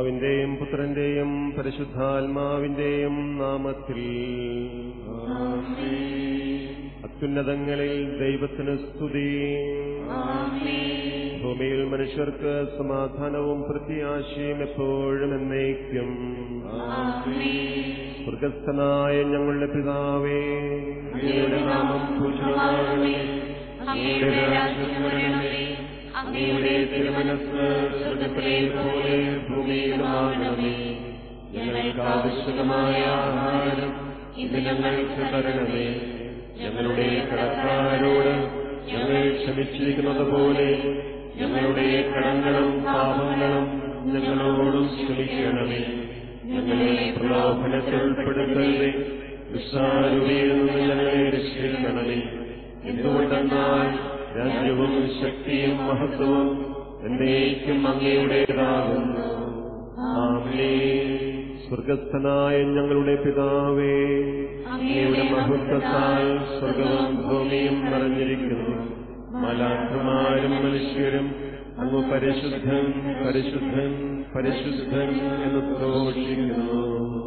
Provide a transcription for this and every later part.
പിതാവിന്റെയും പുത്രന്റെയും പരിശുദ്ധാത്മാവിന്റെയും നാമത്തിൽ അത്യുന്നതങ്ങളിൽ ദൈവത്തിന് സ്തുതി ഭൂമിയിൽ മനുഷ്യർക്ക് സമാധാനവും പ്രത്യാശയും എപ്പോഴും എന്നേക്കും സ്വർഗസ്ഥനായ ഞങ്ങളുടെ പിതാവേ അങ്ങയുടെ നാമം പൂജിതമാകണമേ അങ്ങയുടെ രാജ്യം വരണമേ അങ്ങയുടെ തിരുമനസ് സ്വർഗത്തിലെ പോലെ ഭൂമിയിലുമാകണമേ ഞങ്ങൾക്ക് ആവശ്യകമായ ആഹാരം ഇന്ന് ഞങ്ങൾക്ക് തരണമേ ഞങ്ങളുടെ കടക്കാരോട് ഞങ്ങൾ ക്ഷമിച്ചിരിക്കുന്നത് പോലെ ഞങ്ങളുടെ കടങ്ങളും പാപങ്ങളും ഞങ്ങളോടും ക്ഷമിക്കണമേ ഞങ്ങളെ പ്രലോഭനത്തിൽ ഉൾപ്പെടുത്തരുതേ വിഷാരുവിയിൽ നിന്ന് ഞങ്ങളെ രക്ഷിക്കണമേ എന്തുകൊണ്ടെന്നാൽ രാജ്യവും ശക്തിയും മഹത്വവും എന്നേക്കും അങ്ങയുടേതാകുന്നു ആമേ സ്വർഗസ്ഥനായ ഞങ്ങളുടെ പിതാവേ അങ്ങയുടെ മഹത്വത്താൽ സ്വർഗവും ഭൂമിയും നിറഞ്ഞിരിക്കുന്നു മലാഖമാരും മനുഷ്യരും അങ്ങ് പരിശുദ്ധൻ പരിശുദ്ധൻ പരിശുദ്ധൻ എന്ന് ഘോഷിക്കുന്നു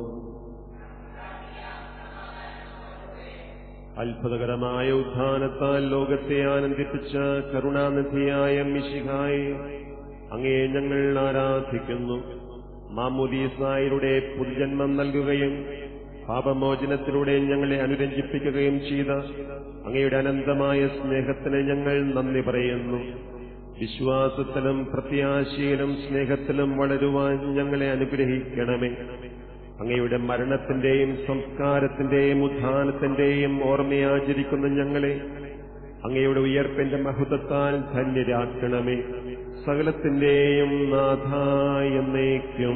അത്ഭുതകരമായ ഉത്ഥാനത്താൽ ലോകത്തെ ആനന്ദിപ്പിച്ച കരുണാനിധിയായ മിശിഹായി അങ്ങേ ഞങ്ങൾ ആരാധിക്കുന്നു മാമുദീസായിലൂടെ പുതുജന്മം നൽകുകയും പാപമോചനത്തിലൂടെ ഞങ്ങളെ അനുരഞ്ജിപ്പിക്കുകയും ചെയ്ത അങ്ങയുടെ അനന്തമായ സ്നേഹത്തിന് ഞങ്ങൾ നന്ദി പറയുന്നു വിശ്വാസത്തിലും പ്രത്യാശയിലും സ്നേഹത്തിലും വളരുവാൻ ഞങ്ങളെ അനുഗ്രഹിക്കണമേ അങ്ങയുടെ മരണത്തിന്റെയും സംസ്കാരത്തിന്റെയും ഉത്ഥാനത്തിന്റെയും ഓർമ്മയാചരിക്കുന്ന ഞങ്ങളെ അങ്ങയുടെ ഉയർപ്പിന്റെ മഹത്വത്താൽ ധന്യരാക്കണമേ സകലത്തിന്റെയും നാഥായ എന്നേക്കും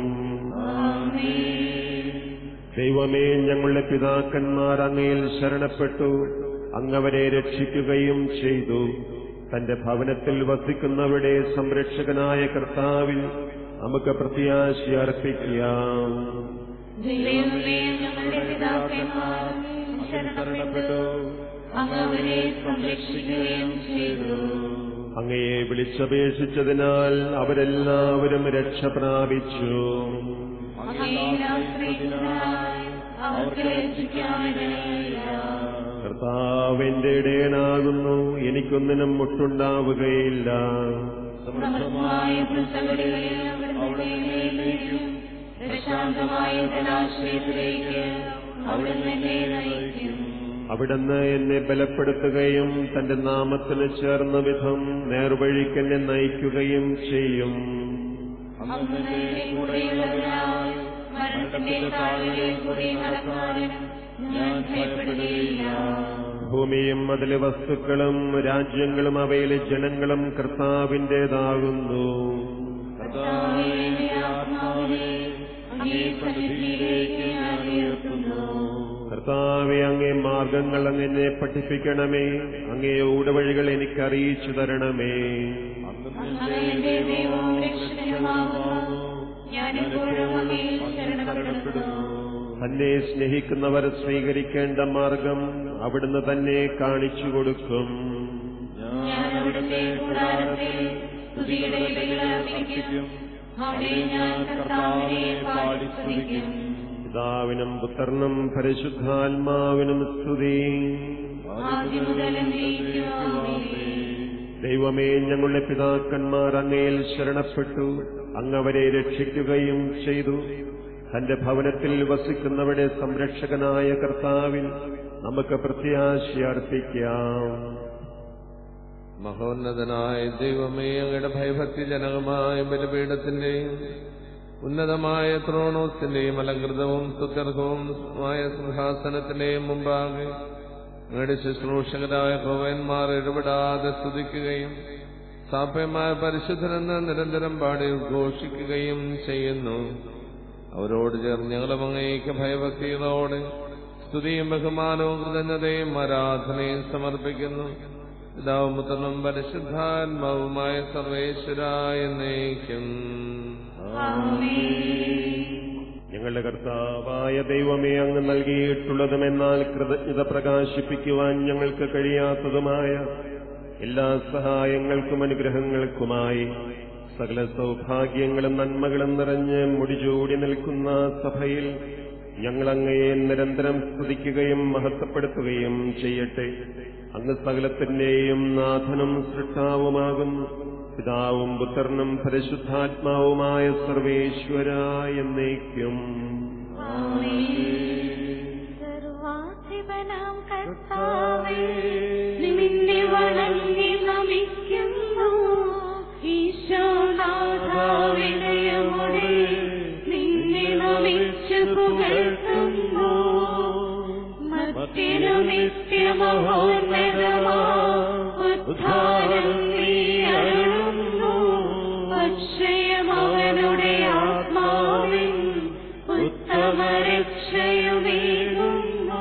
ദൈവമേ ഞങ്ങളുടെ പിതാക്കന്മാർ അങ്ങയിൽ ശരണപ്പെട്ടു അങ്ങവരെ രക്ഷിക്കുകയും ചെയ്തു തന്റെ ഭവനത്തിൽ വസിക്കുന്നവരുടെ സംരക്ഷകനായ കർത്താവിൽ നമുക്ക് പ്രത്യാശ അർപ്പിക്കാം ദൈവമേ ഞങ്ങളുടെ പിതാക്കന്മാർ ശരണപ്പെട്ടു അങ്ങ് അവരെ സംരക്ഷിക്കുകയും ചെയ്തു അങ്ങയെ വിളിച്ചപേക്ഷിച്ചതിനാൽ അവരെല്ലാവരും രക്ഷ പ്രാപിച്ചു അങ്ങയിൽ ആശ്രയിക്കുന്നതിനാൽ അവർക്ക് ലജ്ജിക്കാനിടയില്ല കർത്താവിന്റെ ഇടയനാകുന്നു എനിക്കൊന്നിനും മുട്ടുണ്ടാവുകയില്ല സമൃദ്ധമായ പുസ്തകങ്ങളിൽ അവിടുന്ന് മേലേക്കും പ്രശാന്തമായ ജലാശയത്തിലേക്ക് അവിടുന്ന് എന്നെ നയിക്കും അവിടുന്ന് എന്നെ ബലപ്പെടുത്തുകയും തന്റെ നാമത്തിന് ചേർന്ന വിധം നേർവഴിക്കെന്നെ നയിക്കുകയും ചെയ്യും അങ്ങ് എന്റെ കൂടെയുള്ളതിനാൽ മരണത്തിന്റെ താഴ്വരയിൽ കൂടി നടക്കാനും ഞാൻ ഭയപ്പെടുകയില്ല ഭൂമിയും അതിലെ വസ്തുക്കളും രാജ്യങ്ങളും അവയിലെ ജനങ്ങളും കർത്താവിന്റേതാകുന്നു കർത്താവേ, എന്റെ ആത്മാവിനെ അങ്ങേ സന്നിധിയിലേക്ക് ഞാൻ ഉയർത്തുന്നു കർത്താവെ അങ്ങേ മാർഗങ്ങൾ അങ്ങനെ പഠിപ്പിക്കണമേ അങ്ങേ ഊടവഴികൾ എനിക്ക് അറിയിച്ചു തരണമേ അങ്ങ് എന്റെ ദൈവവും രക്ഷകനുമാകുന്നു ഞാനിപ്പോഴും അങ്ങേ ശരണപ്പെടുന്നു തന്നെ സ്നേഹിക്കുന്നവർ സ്വീകരിക്കേണ്ട മാർഗം അവിടുന്ന് തന്നെ കാണിച്ചു കൊടുക്കും ഞാൻ അവിടുത്തെ കൂടാരത്തിൽ സ്തുതിയുടെ ഇടയിൽ അർപ്പിക്കും അവിടെ ഞാൻ കർത്താവിനെ പാടി സ്തുതിക്കും പിതാവിനും പുത്രനും പരിശുദ്ധാത്മാവിനും സ്തുതി ആദ്യം മുതൽ എന്നേക്കുമാമേ. ദൈവമേ ഞങ്ങളുടെ പിതാക്കന്മാർ അങ്ങയിൽ ശരണപ്പെട്ടു അങ്ങവരെ രക്ഷിക്കുകയും ചെയ്തു തന്റെ ഭവനത്തിൽ വസിക്കുന്നവരുടെ സംരക്ഷകനായ കർത്താവിൽ നമുക്ക് പ്രത്യാശ അർപ്പിക്കാം മഹോന്നതനായ ദൈവമേ അങ്ങയുടെ ഭയഭക്തിജനകമായ ബലിപീഠത്തിന്റെയും ഉന്നതമായ ത്രോണോസിന്റെയും അലങ്കൃതവും സുത്യർഹവുമായ സിംഹാസനത്തിന്റെയും മുമ്പാകെ അങ്ങയുടെ ശുശ്രൂഷകരായ ഭവന്മാർ ഇടപെടാതെ സ്തുതിക്കുകയും സാഭ്യമായ പരിശുദ്ധനെന്ന് നിരന്തരം പാടി ഉദ്ഘോഷിക്കുകയും ചെയ്യുന്നു അവരോട് ചേർന്ന് ഞങ്ങളും അങ്ങേക്ക് ഭയഭക്തികളോടെ സ്തുതിയും ബഹുമാനവും കൃതജ്ഞതയും ആരാധനയും സമർപ്പിക്കുന്നു പിതാവും പുത്രനും പരിശുദ്ധാത്മാവുമായ സർവേശ്വരായ എന്നേക്കും ഞങ്ങളുടെ കർത്താവായ ദൈവമേ അങ്ങ് നൽകിയിട്ടുള്ളതുമെന്നാൽ കൃതജ്ഞത പ്രകാശിപ്പിക്കുവാൻ ഞങ്ങൾക്ക് കഴിയാത്തതുമായ എല്ലാ സഹായങ്ങൾക്കും അനുഗ്രഹങ്ങൾക്കുമായി സകല സൗഭാഗ്യങ്ങളും നന്മകളും നിറഞ്ഞ് മുടിചൂടി നിൽക്കുന്ന സഭയിൽ ഞങ്ങൾ അങ്ങയെ നിരന്തരം സ്തുതിക്കുകയും മഹത്വപ്പെടുത്തുകയും ചെയ്യട്ടെ അങ്ങ് സകലത്തിന്റെയും നാഥനും സൃഷ്ടാവുമാകും പിതാവും പുത്രനും പരിശുദ്ധാത്മാവുമായ സർവേശ്വര എന്നേക്കും സർവാധിപനാം കർത്താവേ നിന്നെ വണങ്ങി നമിക്കുന്നു ഈശോനാഥാവിനയമോടെ നിന്നെ നമിച്ചു പുകഴ്ത്തുന്നു മറ്റൊരു നിത്യമഹോന്നതമാ ഉദ്ധാരം നീ അരുളുന്നു അക്ഷയമവനുടെ ആത്മാവിൻ ഉത്തമ രക്ഷയുമേകുന്നു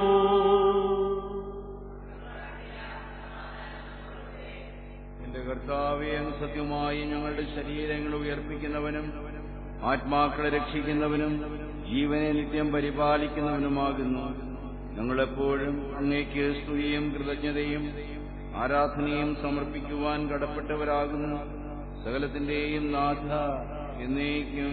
എന്റെ കർത്താവെ അങ്ങ് സത്യമായി ഞങ്ങളുടെ ശരീരങ്ങൾ ഉയർപ്പിക്കുന്നവനും ആത്മാക്കളെ രക്ഷിക്കുന്നവനും ജീവനെ നിത്യം പരിപാലിക്കുന്നവനുമാകുന്നു ഞങ്ങളെപ്പോഴും അങ്ങേക്ക് സ്തുതിയും കൃതജ്ഞതയും ആരാധനയും സമർപ്പിക്കുവാൻ കടപ്പെട്ടവരാകുന്നു സകലത്തിന്റെയും നാഥ എന്നേക്കും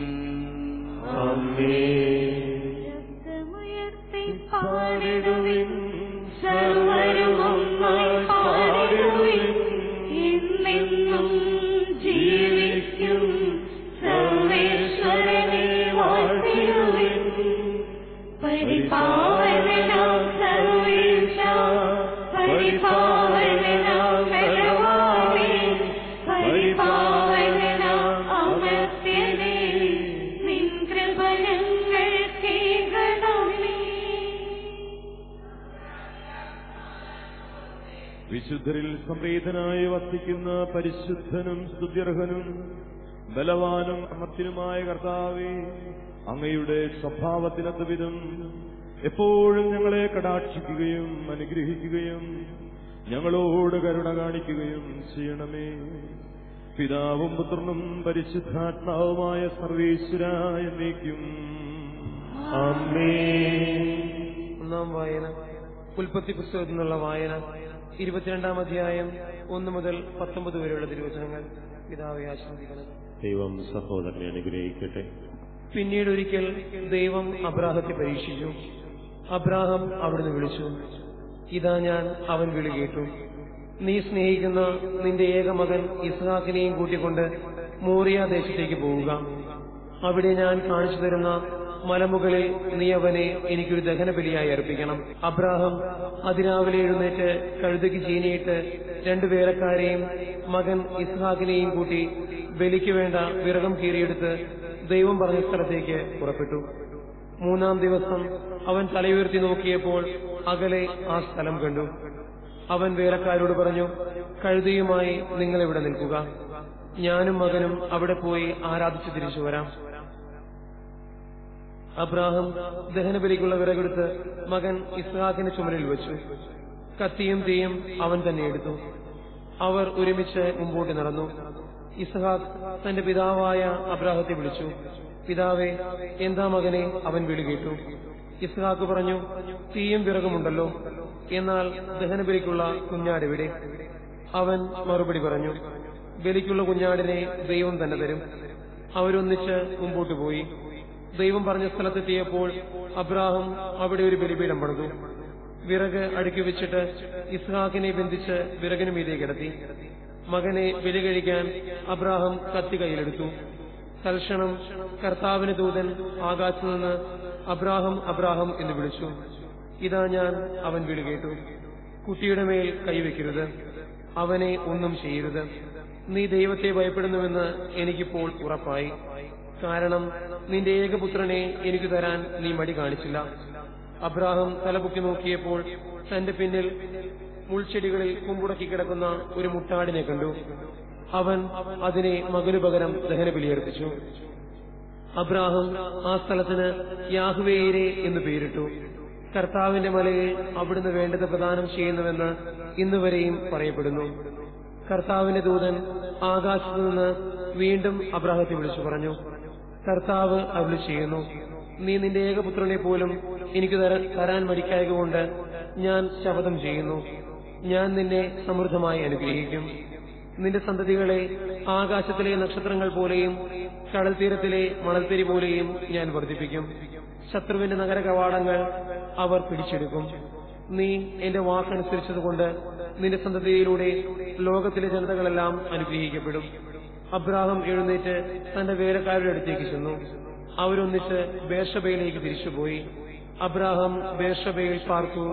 ശബ്ദമുയർത്തി പാടിടുവിൻ സർവരും ഒന്നായി പാടിടുവിൻ എന്നെന്നും ജീവിക്കും സർവേശ്വരനെ വാഴ്ത്തിടുവിൻ പരിപാവനാം സർവേശ പരിപാവനാം ഭഗവാനേ പരിപാവനാം അമർത്യനേ നിൻ കൃപ ഞങ്ങൾ കേൾക്കണമേ വിശുദ്ധരിൽ സംപ്രീതനായി വർത്തിക്കുന്ന പരിശുദ്ധനും സ്തുത്യർഹനും ബലവാനും അമർത്തിനുമായ കർത്താവേ അങ്ങയുടെ സ്വഭാവത്തിനൊത്ത വിധം എപ്പോഴും ഞങ്ങളെ കടാക്ഷിക്കുകയും അനുഗ്രഹിക്കുകയും ഞങ്ങളോട് കരുണ കാണിക്കുകയും ചെയ്യണമേ പിതാവും പുത്രനും പരിശുദ്ധാത്മാവുമായ സർവേശ്വര എന്നേക്കും ഒന്നാം വായന ഉൽപ്പത്തി പുസ്തകത്തിൽ നിന്നുള്ള വായന ഇരുപത്തിരണ്ടാം അധ്യായം ഒന്ന് മുതൽ പത്തൊമ്പത് വരെയുള്ള തിരുവചനങ്ങൾ പിതാവെ ആശംസിക്കണം ദൈവം സഹോദരനെ അനുഗ്രഹിക്കട്ടെ പിന്നീട് ഒരിക്കൽ ദൈവം അബ്രാഹത്തെ പരീക്ഷിച്ചു അബ്രാഹം അവിടുന്ന് വിളിച്ചു ഇതാ ഞാൻ അവൻ വിളി കേട്ടു നീ സ്നേഹിക്കുന്ന നിന്റെ ഏകമകൻ ഇസ്ഹാക്കിനെയും കൂട്ടിക്കൊണ്ട് മോറിയ ദേശത്തേക്ക് പോവുക അവിടെ ഞാൻ കാണിച്ചു തരുന്ന മലമുകളിൽ നീ അവനെ എനിക്കൊരു ദഹനബലിയായി അർപ്പിക്കണം അബ്രാഹം അതിരാവിലെ എഴുന്നേറ്റ് കഴുതയ്ക്ക് ചീനിയിട്ട് രണ്ടു വേലക്കാരെയും മകൻ ഇസ്ഹാക്കിനെയും കൂട്ടി ബലിക്ക് വേണ്ട വിറകം കീറിയെടുത്ത് ദൈവം പറഞ്ഞ സ്ഥലത്തേക്ക് പുറപ്പെട്ടു മൂന്നാം ദിവസം അവൻ തലയുയർത്തി നോക്കിയപ്പോൾ അകലെ ആ സ്ഥലം കണ്ടു അവൻ വേലക്കാരോട് പറഞ്ഞു കഴുതയുമായി നിങ്ങൾ ഇവിടെ നിൽക്കുക ഞാനും മകനും അവിടെ പോയി ആരാധിച്ചു തിരിച്ചു വരാം അബ്രാഹം ദഹനബലിക്കുള്ള വിറകെടുത്ത് മകൻ ഇസ്ഹാക്കിന് ചുമലിൽ വെച്ചു കത്തിയും തീയും അവൻ തന്നെ എടുത്തു അവർ ഒരുമിച്ച് മുമ്പോട്ട് നടന്നു ഇസ്ഹാഖ് തന്റെ പിതാവായ അബ്രാഹത്തെ വിളിച്ചു പിതാവേ എന്താ മകനെ അവൻ വിളി കേട്ടു ഇസ്ഹാഖ് പറഞ്ഞു തീയും വിറകുമുണ്ടല്ലോ എന്നാൽ ദഹനബലിക്കുള്ള കുഞ്ഞാടെവിടെ അവൻ മറുപടി പറഞ്ഞു ബലിക്കുള്ള കുഞ്ഞാടിനെ ദൈവം തന്നെ തരും അവരൊന്നിച്ച് മുമ്പോട്ട് പോയി ദൈവം പറഞ്ഞ സ്ഥലത്തെത്തിയപ്പോൾ അബ്രാഹം അവിടെ ഒരു ബലിപീഠം പണിതു വിറക് അടുക്കി വെച്ചിട്ട് ഇസ്ഹാക്കിനെ ബന്ധിച്ച് വിറകിന് മീതെ കിടത്തി മകനെ ബലി കഴിക്കാൻ അബ്രാഹം കത്തി കയ്യിലെടുത്തു തൽക്ഷണം കർത്താവിന് ദൂതൻ ആകാശത്തു നിന്ന് അബ്രാഹം അബ്രാഹം എന്ന് വിളിച്ചു ഇതാ ഞാൻ അവൻ വിളി കേട്ടു കുട്ടിയുടെ മേൽ കൈവയ്ക്കരുത് അവനെ ഒന്നും ചെയ്യരുത് നീ ദൈവത്തെ ഭയപ്പെടുന്നുവെന്ന് എനിക്കിപ്പോൾ ഉറപ്പായി കാരണം നിന്റെ ഏകപുത്രനെ എനിക്ക് തരാൻ നീ മടി കാണിച്ചില്ല അബ്രാഹം തലപൊക്കി നോക്കിയപ്പോൾ തന്റെ പിന്നിൽ മുൾച്ചെടികളിൽ കുമ്പുടക്കി കിടക്കുന്ന ഒരു മുട്ടാടിനെ കണ്ടു അവൻ അതിനെ മകനു പകരം ദഹനബലിയർപ്പിച്ചു അബ്രാഹം ആ സ്ഥലത്തിന് യാഹുവേരെ എന്ന് പേരിട്ടു കർത്താവിന്റെ മലയിൽ അവിടുന്ന് വേണ്ടത് പ്രദാനം ചെയ്യുന്നുവെന്ന് ഇന്നുവരെയും പറയപ്പെടുന്നു കർത്താവിന്റെ ദൂതൻ ആകാശത്തു നിന്ന് വീണ്ടും അബ്രാഹത്തെ വിളിച്ചു പറഞ്ഞു കർത്താവ് അരുളി ചെയ്യുന്നു നീ നിന്റെ ഏകപുത്രനെ പോലും എനിക്ക് തര- തരാൻ മടിക്കായകൊണ്ട് ഞാൻ ശപഥം ചെയ്യുന്നു ഞാൻ നിന്നെ സമൃദ്ധമായി അനുഗ്രഹിക്കും നിന്റെ സന്തതികളെ ആകാശത്തിലെ നക്ഷത്രങ്ങൾ പോലെയും കടൽ തീരത്തിലെ മണൽത്തിരി പോലെയും ഞാൻ വർദ്ധിപ്പിക്കും ശത്രുവിന്റെ നഗര കവാടങ്ങൾ അവർ പിടിച്ചെടുക്കും നീ എന്റെ വാക്കനുസരിച്ചതുകൊണ്ട് നിന്റെ സന്തതിയിലൂടെ ലോകത്തിലെ ജനതകളെല്ലാം അനുഗ്രഹിക്കപ്പെടും അബ്രാഹം എഴുന്നേറ്റ് തന്റെ വേലക്കാരുടെ അടുത്തേക്ക് ചെന്നു അവരൊന്നിച്ച് ബേർഷബയിലേക്ക് തിരിച്ചുപോയി അബ്രാഹം ബേർഷബയിൽ പാർത്തു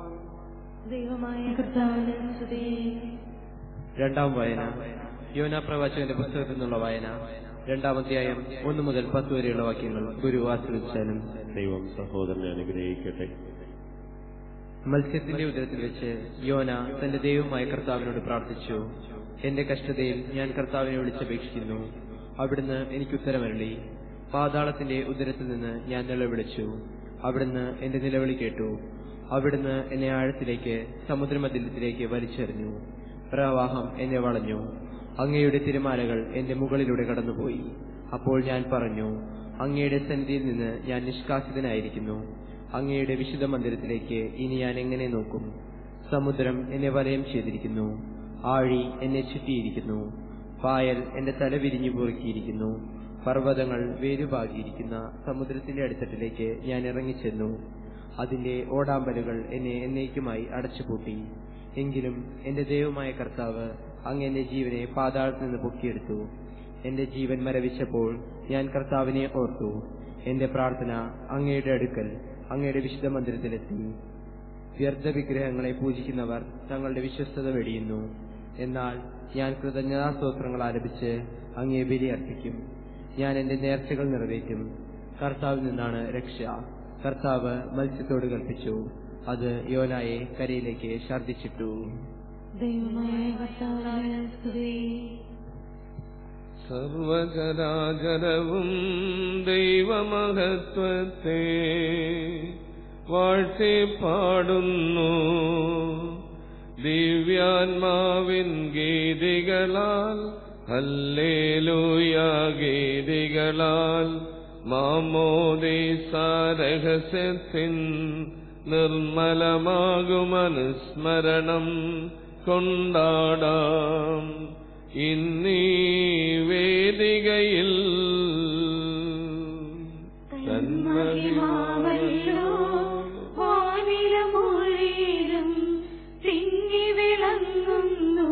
ദൈവമായ കർത്താവിന് സ്തുതി രണ്ടാം വായന യോന പ്രവാചകന്റെ പുസ്തകത്തിൽ നിന്നുള്ള വായന രണ്ടാം അധ്യായം ഒന്നു മുതൽ പത്ത് വരെയുള്ള വാക്യങ്ങൾ ഗുരു ആശ്രയിച്ചാലും ദൈവം സഹോദരനെ അനുഗ്രഹിക്കട്ടെ മത്സ്യത്തിന്റെ ഉദരത്തിൽ വെച്ച് യോന തന്റെ ദൈവമായ കർത്താവിനോട് പ്രാർത്ഥിച്ചു എന്റെ കഷ്ടതയിൽ ഞാൻ കർത്താവിനെ വിളിച്ചപേക്ഷിക്കുന്നു അവിടുന്ന് എനിക്ക് ഉത്തരമരളി പാതാളത്തിന്റെ ഉദരത്തിൽ നിന്ന് ഞാൻ നിലവിളിച്ചു അവിടുന്ന് എന്റെ നിലവിളി കേട്ടു അവിടുന്ന് എന്നെ ആഴത്തിലേക്ക് സമുദ്രമധ്യത്തിലേക്ക് വലിച്ചെറിഞ്ഞു പ്രവാഹം എന്നെ വളഞ്ഞു അങ്ങയുടെ തിരമാലകൾ എന്റെ മുകളിലൂടെ കടന്നുപോയി അപ്പോൾ ഞാൻ പറഞ്ഞു അങ്ങയുടെ സന്ധിയിൽ നിന്ന് ഞാൻ നിഷ്കാസിതനായിരിക്കുന്നു അങ്ങയുടെ വിശുദ്ധ മന്ദിരത്തിലേക്ക് ഇനി ഞാൻ എങ്ങനെ നോക്കും സമുദ്രം എന്നെ വലയം ചെയ്തിരിക്കുന്നു ആഴി എന്നെ ചുറ്റിയിരിക്കുന്നു പായൽ എന്റെ തല വിരിഞ്ഞു പൊറുക്കിയിരിക്കുന്നു പർവ്വതങ്ങൾ വേരുപാകിയിരിക്കുന്ന സമുദ്രത്തിന്റെ അടിത്തട്ടിലേക്ക് ഞാൻ ഇറങ്ങിച്ചെന്നു അതിന്റെ ഓടാമ്പലുകൾ എന്നെ എന്നേക്കുമായി അടച്ചുപൂട്ടി എങ്കിലും എന്റെ ദൈവമായ കർത്താവ് അങ്ങ് എന്റെ ജീവനെ പാതാളത്തിൽ നിന്ന് പൊക്കിയെടുത്തു എന്റെ ജീവൻ മരവിച്ചപ്പോൾ ഞാൻ കർത്താവിനെ ഓർത്തു എന്റെ പ്രാർത്ഥന അങ്ങയുടെ അടുക്കൽ അങ്ങയുടെ വിശുദ്ധ മന്ദിരത്തിലെത്തി വ്യർത്ഥ വിഗ്രഹങ്ങളെ പൂജിക്കുന്നവർ തങ്ങളുടെ വിശ്വസ്തത വെടിയുന്നു എന്നാൽ ഞാൻ കൃതജ്ഞതാസ്തോത്രങ്ങൾ ആലപിച്ച് അങ്ങേ ബലി അർപ്പിക്കും ഞാൻ എന്റെ നേർച്ചകൾ നിറവേറ്റും കർത്താവിൽ നിന്നാണ് രക്ഷ കർത്താവ് മത്സ്യത്തോട് കൽപ്പിച്ചു അത് യോനായെ കരയിലേക്ക് ഛർദ്ദിച്ചിട്ടു ദൈവമായ കർത്താവിന് സ്തുതി സർവചരാചരവും ദൈവമഹത്വത്തെ വാഴ്ത്തി പാടുന്നു ദിവ്യാത്മാവിൻ ഗീതികളാൽ ഹല്ലേലൂയ ഗീതികളാൽ മാമോദീസാരഹസ്യത്തിൻ നിർമ്മലമാകുമനുസ്മരണം കൊണ്ടാടാം ഇന്നീ വേദികയിൽ തന്മഹിമാവല്ലോ വാനിലമൊഴിയിലും തിങ്ങി വിളങ്ങുന്നു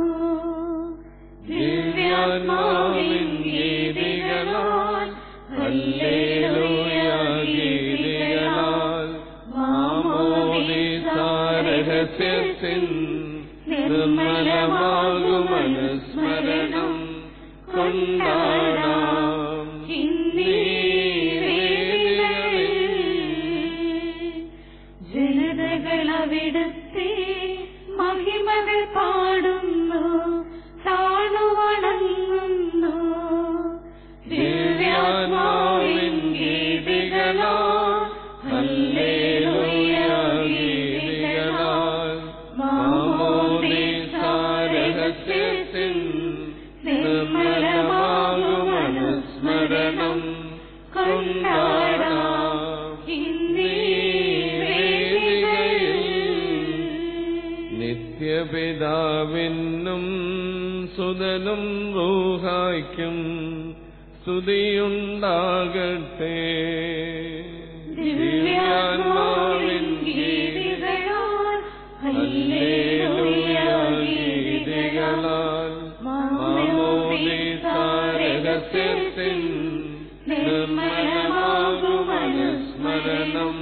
ദിവ്യാത്മാവിൻ ഗീതികളാൽ ഹല്ലേലൂയ ഗീതികളാൽ മാമോദീസാരഹസ്യത്തിൻ നിർമ്മലമാകുമനുസ്മരണം കൊണ്ടാടാം ഇന്നീ വേദികളിൽ ജനതകളവിടുത്തെ മഹിമകൾ പാടുന്നു താണുവണങ്ങുന്നു ദിവ്യാത്മാവിൻ ഗീതികളാൽ ഹല്ലേലൂയ ഗീതികളാൽ മാമോദീസാരഹസ്യത്തിൻ നിർമ്മലമാകുമനുസ്മരണം കൊണ്ടാടാം ഇന്നീ വേദികളിൽ നിത്യപിതാവിനും സുതനും റൂഹായ്ക്കും സ്തുതിയുണ്ടാകട്ടെ ദിവ്യാത്മാവിൻ ഗീതികളാൽ ഹല്ലേലൂയ ഗീതികളാൽ മാമോദീസാരഹസ്യത്തിൻ നിർമ്മലമാകുമനുസ്മരണം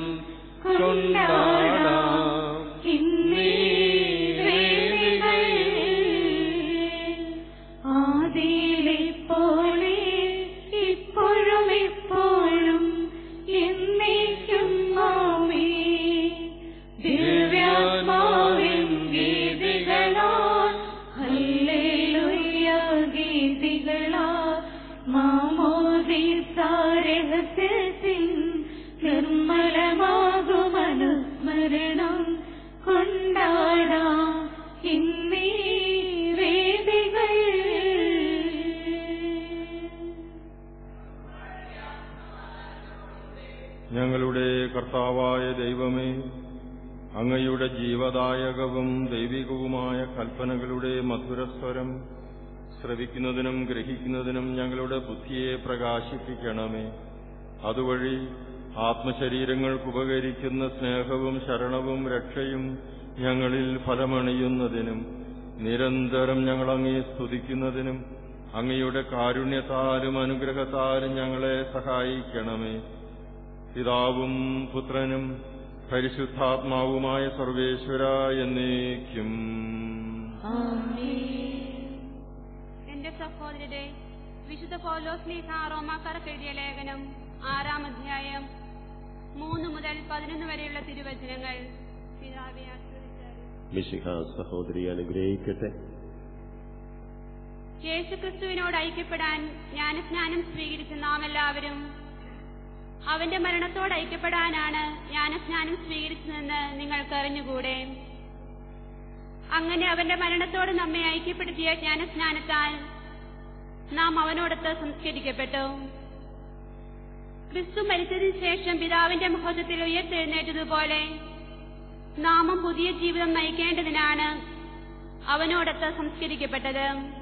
കൊണ്ടാടാം ഇന്നീ വേദികളിൽ ആദിയിലെ പോലെ ഇപ്പോഴും ഇപ്പോഴും എന്നേക്കും ആമേ ദിവ്യാത്മാവിൻ ഗീതികളാൽ ഹല്ലേലൂയ ഗീതികളാൽ മാമോദീസാരഹസ്യത്തിൻ നിർമ്മലമാകുമനുസ്മരണം കൊണ്ടാടാം ഇന്നീ വേദികളിൽ ഞങ്ങളുടെ കർത്താവായ ദൈവമേ അങ്ങയുടെ ജീവദായകവും ദൈവികവുമായ കൽപ്പനകളുടെ മധുരസ്വരം ശ്രവിക്കുന്നതിനും ഗ്രഹിക്കുന്നതിനും ഞങ്ങളുടെ ബുദ്ധിയെ പ്രകാശിപ്പിക്കണമേ അതുവഴി ആത്മശരീരങ്ങൾക്ക് ഉപകരിക്കുന്ന സ്നേഹവും ശരണവും രക്ഷയും ഞങ്ങളിൽ ഫലമണിയുന്നതിനും നിരന്തരം ഞങ്ങൾ അങ്ങയെ സ്തുതിക്കുന്നതിനും അങ്ങയുടെ കാരുണ്യത്താലും അനുഗ്രഹത്താലും ഞങ്ങളെ സഹായിക്കണമേ പിതാവും പുത്രനും പരിശുദ്ധാത്മാവുമായ സർവേശ്വര എന്നേക്കും എന്റെ സഹോദരരെ വിശുദ്ധ പൗലോസ് ലീഹ റോമാക്കാർക്ക് എഴുതിയ ലേഖനം ആറാം അധ്യായം മൂന്ന് മുതൽ പതിനൊന്ന് വരെയുള്ള തിരുവചനങ്ങൾ പിതാവെ ആശ്രയിച്ചാലും മിശിഹ സഹോദരി അനുഗ്രഹിക്കട്ടെ യേശുക്രിസ്തുവിനോട് ഐക്യപ്പെടാൻ ജ്ഞാനസ്നാനം സ്വീകരിച്ച നാം എല്ലാവരും അവന്റെ മരണത്തോട് ഐക്യപ്പെടാനാണ് ജ്ഞാനസ്നാനം സ്വീകരിച്ചതെന്ന് നിങ്ങൾക്കറിഞ്ഞുകൂടെ അങ്ങനെ അവന്റെ മരണത്തോട് നമ്മെ ഐക്യപ്പെടുത്തിയ ജ്ഞാനസ്നാനത്താൽ നാം അവനോടൊത്ത് സംസ്കരിക്കപ്പെട്ടു ക്രിസ്തു മരിച്ചതിനു ശേഷം പിതാവിന്റെ മുഖത്തിൽ ഉയർത്തെഴുന്നേറ്റതുപോലെ നാമും പുതിയ ജീവിതം നയിക്കേണ്ടതിനാണ് അവനോടൊത്ത് സംസ്കരിക്കപ്പെട്ടത്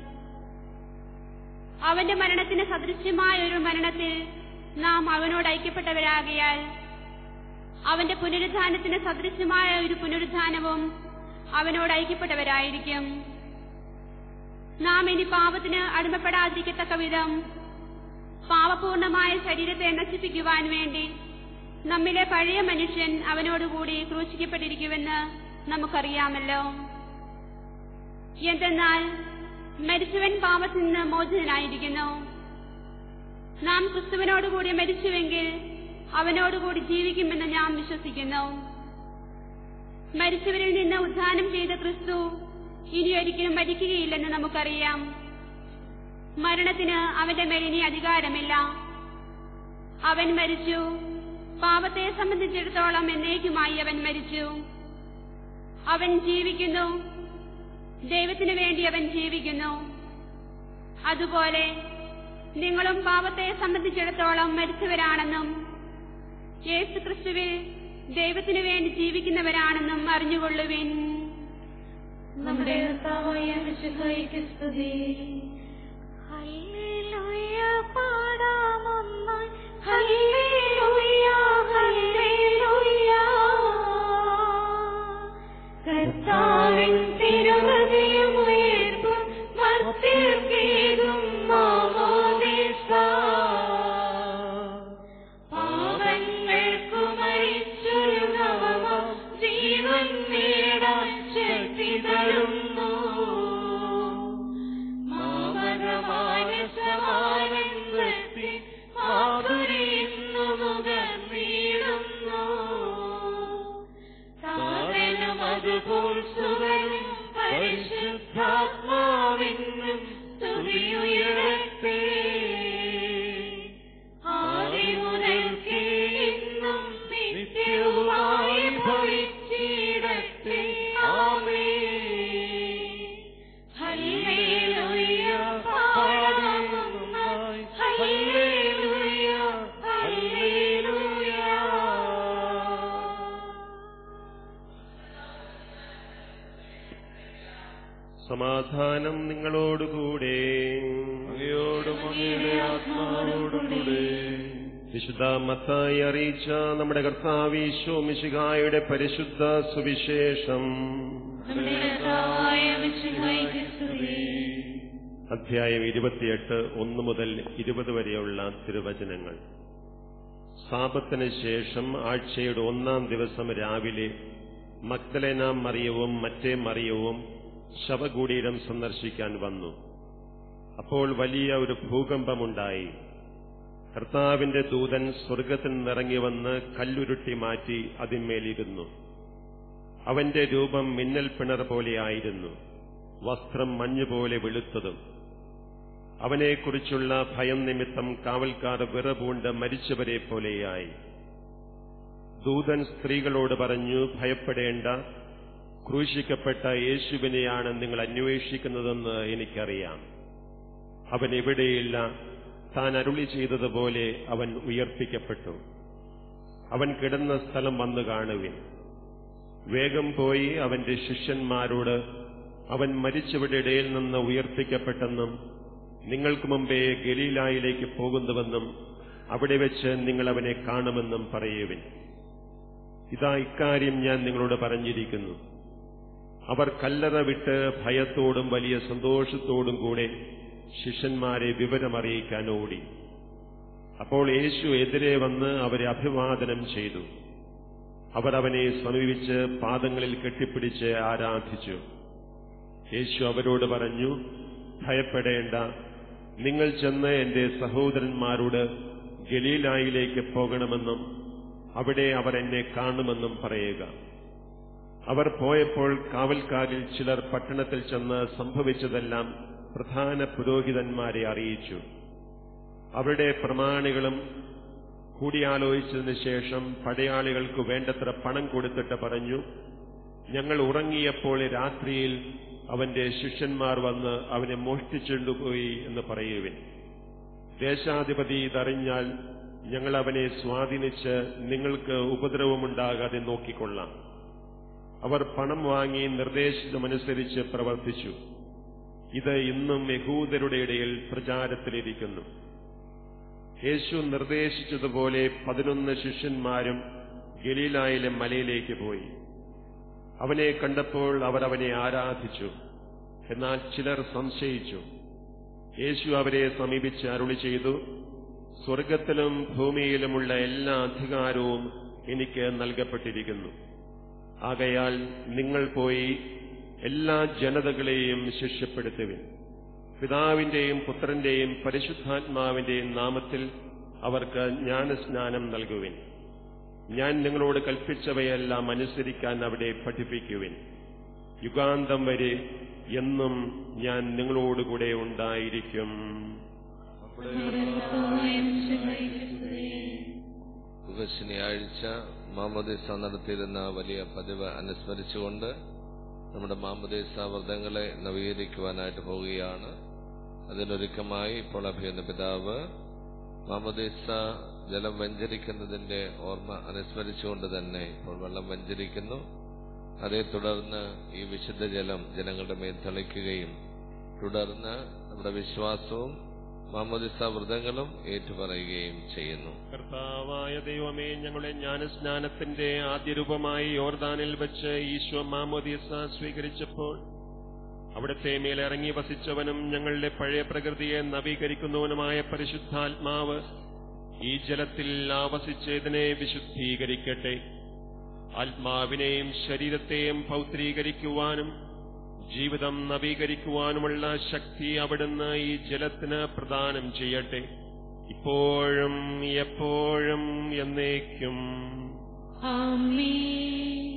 അവന്റെ മരണത്തിന് സദൃശ്യമായ ഒരു മരണത്തിൽ നാം അവനോട് ഐക്യപ്പെട്ടവരാകിയാൽ അവന്റെ പുനരുദ്ധാനത്തിന് സദൃശ്യമായ ഒരു പുനരുദ്ധാനവും അവനോട് ഐക്യപ്പെട്ടവരായിരിക്കും നാം ഇനി പാപത്തിന് അടിമപ്പെടാതിരിക്കത്തക്ക വിധം പാപപൂർണമായ ശരീരത്തെ നശിപ്പിക്കുവാൻ വേണ്ടി നമ്മിലെ പഴയ മനുഷ്യൻ അവനോടുകൂടി ക്രൂശിക്കപ്പെട്ടിരിക്കുമെന്ന് നമുക്കറിയാമല്ലോ എന്തെന്നാൽ മരിച്ചവൻ പാപത്തിൽ നിന്ന് മോചിതനായിരിക്കുന്നു നാം ക്രിസ്തുവിനോടുകൂടി മരിച്ചുവെങ്കിൽ അവനോടുകൂടി ജീവിക്കുമെന്ന് ഞാൻ വിശ്വസിക്കുന്നു മരിച്ചവരിൽ നിന്ന് ഉദ്ധാനം ചെയ്ത ക്രിസ്തു ഇനി ഒരിക്കലും മരിക്കുകയില്ലെന്ന് നമുക്കറിയാം മരണത്തിന് അവന്റെ മേൽ ഇനി അധികാരമില്ല അവൻ മരിച്ചു പാപത്തെ സംബന്ധിച്ചിടത്തോളം എന്നേക്കുമായി അവൻ മരിച്ചു അവൻ ജീവിക്കുന്നു ദൈവത്തിനു വേണ്ടി അവൻ ജീവിക്കുന്നു അതുപോലെ നിങ്ങളും പാപത്തെ സംബന്ധിച്ചിടത്തോളം മരിച്ചവരാണെന്നും യേശു ക്രിസ്തുവിൽ ദൈവത്തിനു വേണ്ടി ജീവിക്കുന്നവരാണെന്നും അറിഞ്ഞുകൊള്ളുവിൻ നമ്മുടെ കർത്താവായ മിശിഹായ്ക്ക് സ്തുതി ഹല്ലേലൂയ പാടാമൊന്നായി ഹല്ലേലൂയ ഹല്ലേലൂയ കർത്താവിൻ തിരുഹൃദയം ഉയർപ്പും മർത്യർക്കേകും മാമോദീസ പാപങ്ങൾക്കു മരിച്ചൊരു നവമ ജീവൻ നേടാൻ ശക്തി തരുന്നു മാമകമാനസമാനന്ദത്തിൽ മാധുരിന്നു മുഖർന്നിടുന്നു സാധനം അതുപോൽ സുഖനും പരിശുദ്ധാത്മാവിനും സ്തുതിയുയരട്ടെ ആദിമുതൽക്കേ ഇന്നും നിത്യവുമായി ഭവിച്ചിടട്ടെ ആമേൻ ഹല്ലേലൂയ പാടാമൊന്നായി ഹല്ലേലൂയ ഹല്ലേലൂയ സമാധാനം നിങ്ങളോടുകൂടെ അങ്ങയോടും അങ്ങയുടെ ആത്മാവോടും കൂടെ വിശുദ്ധ മത്തായി അറിയിച്ച നമ്മുടെ കർത്താവീശോ മിശിഹായുടെ പരിശുദ്ധ സുവിശേഷം നമ്മുടെ കർത്താവായ മിശിഹായ്ക്ക് സ്തുതി അധ്യായം ഇരുപത്തിയെട്ട് ഒന്ന് മുതൽ ഇരുപത് വരെയുള്ള തിരുവചനങ്ങൾ സാപത്തിന് ശേഷം ആഴ്ചയുടെ ഒന്നാം ദിവസം രാവിലെ മക്തലേന മറിയവും മറ്റേ മറിയവും ശവകുടീരം സന്ദർശിക്കാൻ വന്നു അപ്പോൾ വലിയ ഒരു ഭൂകമ്പമുണ്ടായി കർത്താവിന്റെ ദൂതൻ സ്വർഗത്തിൽ നിന്നിറങ്ങി വന്ന് കല്ലുരുട്ടി മാറ്റി അതിന്മേലിരുന്നു അവന്റെ രൂപം മിന്നൽ പിണർ പോലെയായിരുന്നു വസ്ത്രം മഞ്ഞുപോലെ വെളുത്തതും അവനെക്കുറിച്ചുള്ള ഭയം നിമിത്തം കാവൽക്കാർ വിറപൂണ്ട് മരിച്ചവരെ പോലെയായി ദൂതൻ സ്ത്രീകളോട് പറഞ്ഞു ഭയപ്പെടേണ്ട ക്രൂശിക്കപ്പെട്ട യേശുവിനെയാണ് നിങ്ങൾ അന്വേഷിക്കുന്നതെന്ന് എനിക്കറിയാം അവൻ എവിടെയില്ല താൻ അരുളി ചെയ്തതുപോലെ അവൻ ഉയർപ്പിക്കപ്പെട്ടു അവൻ കിടന്ന സ്ഥലം വന്നു കാണുവിൻ വേഗം പോയി അവന്റെ ശിഷ്യന്മാരോട് അവൻ മരിച്ചവരുടെ ഇടയിൽ നിന്ന് ഉയർപ്പിക്കപ്പെട്ടെന്നും നിങ്ങൾക്ക് മുമ്പേ ഗലീലായിലേക്ക് പോകുന്നുവെന്നും അവിടെ വെച്ച് നിങ്ങൾ അവനെ കാണുമെന്നും പറയുവിൻ ഇതാ ഇക്കാര്യം ഞാൻ നിങ്ങളോട് പറഞ്ഞിരിക്കുന്നു അവർ കല്ലറ വിട്ട് ഭയത്തോടും വലിയ സന്തോഷത്തോടും കൂടെ ശിഷ്യന്മാരെ വിവരമറിയിക്കാൻ ഓടി അപ്പോൾ യേശു എതിരെ വന്ന് അവരെ അഭിവാദനം ചെയ്തു അവർ അവനെ സമീപിച്ച് പാദങ്ങളിൽ കെട്ടിപ്പിടിച്ച് ആരാധിച്ചു യേശു അവരോട് പറഞ്ഞു ഭയപ്പെടേണ്ട നിങ്ങൾ ചെന്ന് എന്റെ സഹോദരന്മാരോട് ഗലീലായിലേക്ക് പോകണമെന്നും അവിടെ അവർ എന്നെ കാണുമെന്നും പറയുക അവർ പോയപ്പോൾ കാവൽക്കാരിൽ ചിലർ പട്ടണത്തിൽ ചെന്ന് സംഭവിച്ചതെല്ലാം പ്രധാന പുരോഹിതന്മാരെ അറിയിച്ചു അവരുടെ പ്രമാണികളും കൂടിയാലോചിച്ചതിന് ശേഷം പടയാളികൾക്ക് വേണ്ടത്ര പണം കൊടുത്തിട്ട് പറഞ്ഞു ഞങ്ങൾ ഉറങ്ങിയപ്പോൾ രാത്രിയിൽ അവന്റെ ശിഷ്യന്മാർ വന്ന് അവനെ മോഷ്ടിച്ചുകൊണ്ടുപോയി എന്ന് പറയുവിൻ ദേശാധിപതി ഇതറിഞ്ഞാൽ ഞങ്ങൾ അവനെ സ്വാധീനിച്ച് നിങ്ങൾക്ക് ഉപദ്രവമുണ്ടാകാതെ നോക്കിക്കൊള്ളാം അവർ പണം വാങ്ങി നിർദ്ദേശിതമനുസരിച്ച് പ്രവർത്തിച്ചു ഇത് ഇന്നും യഹൂദരുടെ ഇടയിൽ പ്രചാരത്തിലിരിക്കുന്നു യേശു നിർദ്ദേശിച്ചതുപോലെ പതിനൊന്ന് ശിഷ്യന്മാരും ഗലീലായിലെ മലയിലേക്ക് പോയി അവനെ കണ്ടപ്പോൾ അവർ അവനെ ആരാധിച്ചു എന്നാൽ ചിലർ സംശയിച്ചു യേശു അവരെ സമീപിച്ച് അരുളി ചെയ്തു സ്വർഗത്തിലും ഭൂമിയിലുമുള്ള എല്ലാ അധികാരവും എനിക്ക് നൽകപ്പെട്ടിരിക്കുന്നു ആകയാൽ നിങ്ങൾ പോയി എല്ലാ ജനതകളെയും ശിഷ്യപ്പെടുത്തുവിൻ പിതാവിന്റെയും പുത്രന്റെയും പരിശുദ്ധാത്മാവിന്റെയും നാമത്തിൽ അവർക്ക് ജ്ഞാനസ്നാനം നൽകുവിൻ ഞാൻ നിങ്ങളോട് കൽപ്പിച്ചവയെല്ലാം അനുസരിക്കാൻ അവിടെ പഠിപ്പിക്കുവിൻ യുഗാന്തം വരെ എന്നും ഞാൻ നിങ്ങളോടുകൂടെ ഉണ്ടായിരിക്കും ശനിയാഴ്ച മാമോദിസ നടത്തിയിരുന്ന വലിയ പതിവ് അനുസ്മരിച്ചുകൊണ്ട് നമ്മുടെ മാമോദിസ വ്രതങ്ങളെ നവീകരിക്കുവാനായിട്ട് പോവുകയാണ് അതിനൊരുക്കമായി ഇപ്പോൾ അഭിയുന്ന പിതാവ് മാമോദിസ ജലം വെഞ്ചരിക്കുന്നതിന്റെ ഓർമ്മ അനുസ്മരിച്ചുകൊണ്ട് തന്നെ ഇപ്പോൾ വെള്ളം വെഞ്ചരിക്കുന്നു അതേ തുടർന്ന് ഈ വിശുദ്ധ ജലം ജനങ്ങളുടെ മേൽ തളിക്കുകയും തുടർന്ന് നമ്മുടെ വിശ്വാസവും മാമോദിസ വ്രതങ്ങളും ഏറ്റുപറയുകയും ചെയ്യുന്നു കർത്താവായ ദൈവമേ ഞങ്ങളുടെ ജ്ഞാനസ്നാനത്തിന്റെ ആദ്യ രൂപമായി യോർദാനിൽ വെച്ച് ഈശോ മാമോദീസ സ്വീകരിച്ചപ്പോൾ അവിടുത്തെ മേലിറങ്ങി വസിച്ചവനും ഞങ്ങളുടെ പഴയ പ്രകൃതിയെ നവീകരിക്കുന്നവനുമായ പരിശുദ്ധാത്മാവ് ഈ ജലത്തിൽ ആവസിച്ചതിനെ വിശുദ്ധീകരിക്കട്ടെ ആത്മാവിനെയും ശരീരത്തെയും പൗത്രീകരിക്കുവാനും ജീവിതം നവീകരിക്കുവാനുമുള്ള ശക്തി അവിടുന്ന് ഈ ജലത്തിന് പ്രദാനം ചെയ്യട്ടെ ഇപ്പോഴും എപ്പോഴും എന്നേക്കും ആമേൻ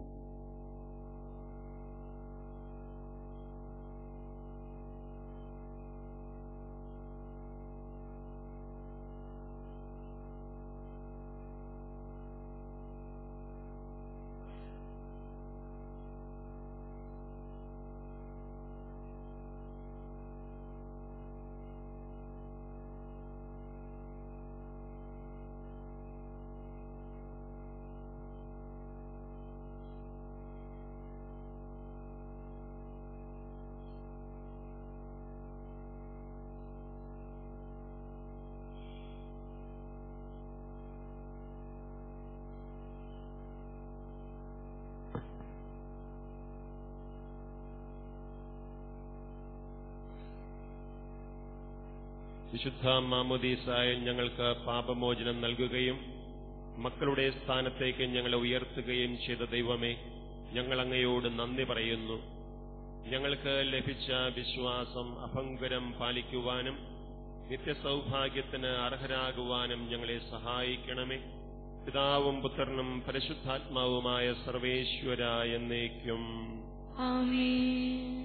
വിശുദ്ധ മാമോദീസായ ഞങ്ങൾക്ക് പാപമോചനം നൽകുകയും മക്കളുടെ സ്ഥാനത്തേക്ക് ഞങ്ങളെ ഉയർത്തുകയും ചെയ്ത ദൈവമേ ഞങ്ങൾ അങ്ങയോട് നന്ദി പറയുന്നു ഞങ്ങൾക്ക് ലഭിച്ച വിശ്വാസം അഭംഗരം പാലിക്കുവാനും നിത്യസൗഭാഗ്യത്തിന് അർഹരാകുവാനും ഞങ്ങളെ സഹായിക്കണമേ പിതാവും പുത്രനും പരിശുദ്ധാത്മാവുമായ സർവേശ്വര എന്നേക്കും ആമേൻ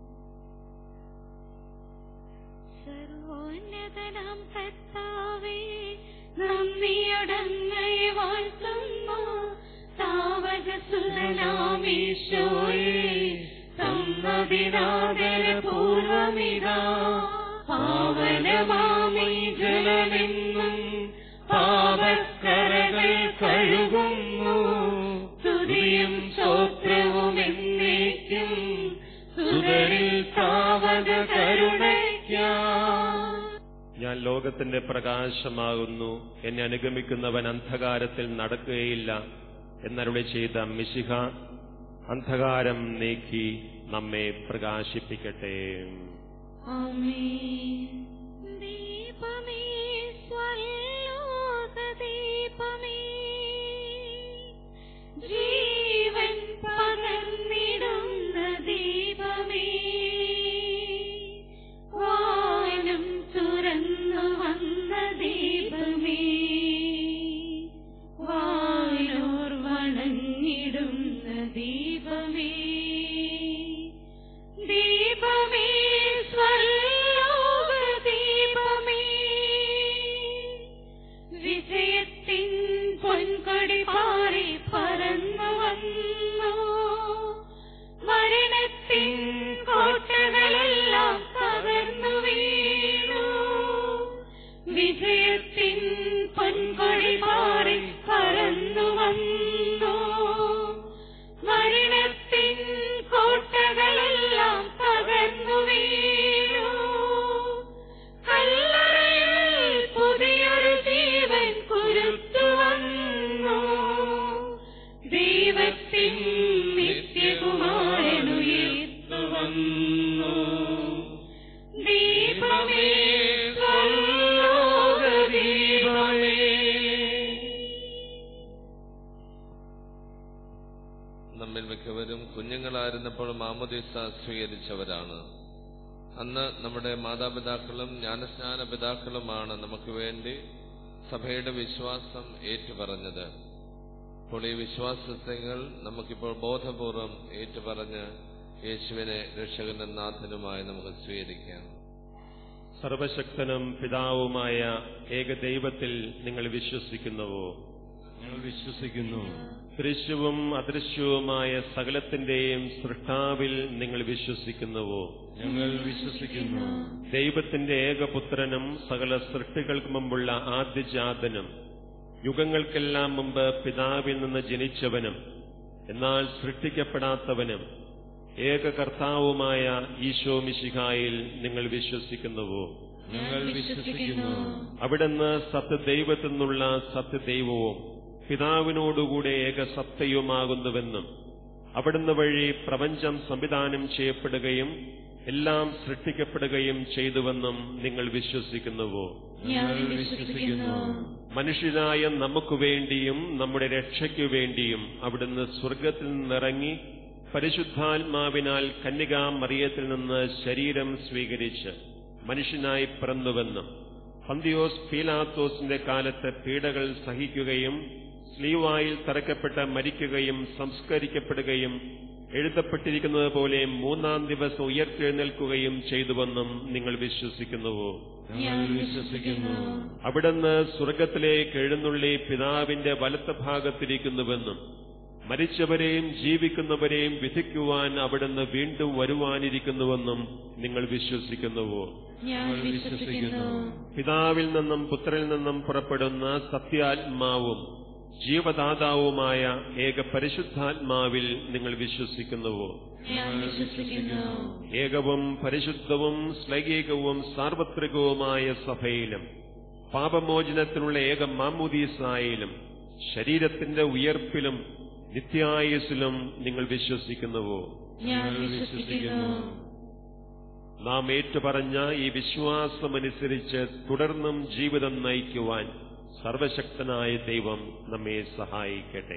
സർവോന്നതനാം കർത്താവേ നന്ദിയടങ്ങയെ വാഴ്ത്തുന്നു താവകസുതനാമീശോയെ സമ്മതിനാദരപൂർവമിതാ പാവനമാമീ ജലമെന്നും പാപക്കറകൾ കഴുകുന്നു സ്തുതിയും സ്തോത്രവും എന്നേക്കും സുത ഉന്നത കരുണയ്ക്കാം ഞാൻ ലോകത്തിന്റെ പ്രകാശമാകുന്നു എന്നെ അനുഗമിക്കുന്നവൻ അന്ധകാരത്തിൽ നടക്കുകയില്ല എന്നരുളി ചെയ്ത മിശിഹ അന്ധകാരം നീക്കി നമ്മെ പ്രകാശിപ്പിക്കട്ടെ ആമേൻ ദീപമേ സ്വലോകദീപമേ ജീവൻ പകർന്നിടുന്ന ദീപമേ വാനം തുറന്നു വന്ന ദീപമേ വാനോർ വണങ്ങിടുന്ന ദീപമേ ദീപമേ സ്വർലോക ദീപമേ വിജയത്തിൻ പൊൻകൊടി പാറി പറന്നു വന്നു മരണത്തിൻ കോട്ടകളെല്ലാം തകർന്നു വീണു വിജയത്തിൻ പൊൻകൊടി പാറി പറന്നു വന്നു മരണത്തിൻ കോട്ടകളെല്ലാം തകർന്നു വീണു കല്ലറയിൽ പുതിയൊരു ജീവൻ കുരുത്തു വന്നു ദൈവത്തിൻ നിത്യകുമാരനുയർത്തു വന്നു ദീപമേ സ്വർലോക ദീപമേ നമ്മിൽ മിക്കവരും കുഞ്ഞുങ്ങളായിരുന്നപ്പോൾ മാമോദീസ സ്വീകരിച്ചവരാണ് അന്ന് നമ്മുടെ മാതാപിതാക്കളും ജ്ഞാനസ്നാന പിതാക്കളുമാണ് നമുക്ക് വേണ്ടി സഭയുടെ വിശ്വാസം ഏറ്റുപറഞ്ഞത് അപ്പോൾ ഈ വിശ്വാസങ്ങൾ നമുക്കിപ്പോൾ ബോധപൂർവം ഏറ്റുപറഞ്ഞ് യേശുവിനെ രക്ഷകനും നാഥനുമായി നമുക്ക് സ്വീകരിക്കാം സർവശക്തനും പിതാവുമായ ഏകദൈവത്തിൽ നിങ്ങൾ വിശ്വസിക്കുന്നുവോ ഞങ്ങൾ വിശ്വസിക്കുന്നു ദൃശ്യവും അദൃശ്യവുമായ സകലത്തിന്റെയും സൃഷ്ടാവിൽ നിങ്ങൾ വിശ്വസിക്കുന്നുവോ ഞങ്ങൾ വിശ്വസിക്കുന്നു ദൈവത്തിന്റെ ഏകപുത്രനും സകല സൃഷ്ടികൾക്ക് മുമ്പുള്ള ആദ്യജാതനും യുഗങ്ങൾക്കെല്ലാം മുമ്പ് പിതാവിൽ നിന്ന് ജനിച്ചവനും എന്നാൽ സൃഷ്ടിക്കപ്പെടാത്തവനും ഏക കർത്താവുമായ ഈശോ മിശിഹായിൽ നിങ്ങൾ വിശ്വസിക്കുന്നുവോ ഞങ്ങൾ വിശ്വസിക്കുന്നു അവിടുന്ന് സത്യദൈവത്തിൽ നിന്നുള്ള സത്യദൈവവും പിതാവിനോടുകൂടെ ഏക സത്തയുമാകുന്നുവെന്നും അവിടുന്ന് വഴി പ്രപഞ്ചം സംവിധാനം ചെയ്യപ്പെടുകയും എല്ലാം സൃഷ്ടിക്കപ്പെടുകയും ചെയ്തുവെന്നും നിങ്ങൾ വിശ്വസിക്കുന്നുവോ ഞാൻ വിശ്വസിക്കുന്നു മനുഷ്യരായ നമുക്ക് വേണ്ടിയും നമ്മുടെ രക്ഷയ്ക്കു വേണ്ടിയും അവിടുന്ന് സ്വർഗത്തിൽ നിന്നിറങ്ങി പരിശുദ്ധാത്മാവിനാൽ കന്യകാ മറിയത്തിൽ നിന്ന് ശരീരം സ്വീകരിച്ച് മനുഷ്യനായി പിറന്നുവെന്നും പന്തിയോസ് പീലാത്തോസിന്റെ കാലത്ത് പീഡകൾ സഹിക്കുകയും സ്ലീവായിൽ തറക്കപ്പെട്ട് മരിക്കുകയും സംസ്കരിക്കപ്പെടുകയും എഴുതപ്പെട്ടിരിക്കുന്നത് പോലെ മൂന്നാം ദിവസം ഉയർത്തെഴുന്നേൽക്കുകയും ചെയ്തുവെന്നും നിങ്ങൾ വിശ്വസിക്കുന്നുവോ ഞാൻ വിശ്വസിക്കുന്നു അവിടുന്ന് സ്വർഗത്തിലേക്ക് എഴുന്നള്ളി പിതാവിന്റെ വലത്ത ഭാഗത്തിരിക്കുന്നുവെന്നും മരിച്ചവരെയും ജീവിക്കുന്നവരെയും വിധിക്കുവാൻ അവിടുന്ന് വീണ്ടും വരുവാനിരിക്കുന്നുവെന്നും നിങ്ങൾ വിശ്വസിക്കുന്നുവോ ഞാൻ വിശ്വസിക്കുന്നു പിതാവിൽ നിന്നും പുത്രനിൽ നിന്നും പുറപ്പെടുന്ന സത്യാത്മാവും ജീവദാതാവുമായ ഏക പരിശുദ്ധാത്മാവിൽ നിങ്ങൾ വിശ്വസിക്കുന്നുവോ ഞാൻ വിശ്വസിക്കുന്നു ഏകവും പരിശുദ്ധവും ശ്ലൈകികവും സാർവത്രികവുമായ സഭയിലും പാപമോചനത്തിനുള്ള ഏക മാമുദീസായിലും ശരീരത്തിന്റെ ഉയർപ്പിലും നിത്യായുസിലും നിങ്ങൾ വിശ്വസിക്കുന്നുവോ ഞാൻ വിശ്വസിക്കുന്നു നാം ഏറ്റുപറഞ്ഞ ഈ വിശ്വാസമനുസരിച്ച് തുടർന്നും ജീവിതം നയിക്കുവാൻ സർവശക്തനായ ദൈവം നമ്മെ സഹായിക്കട്ടെ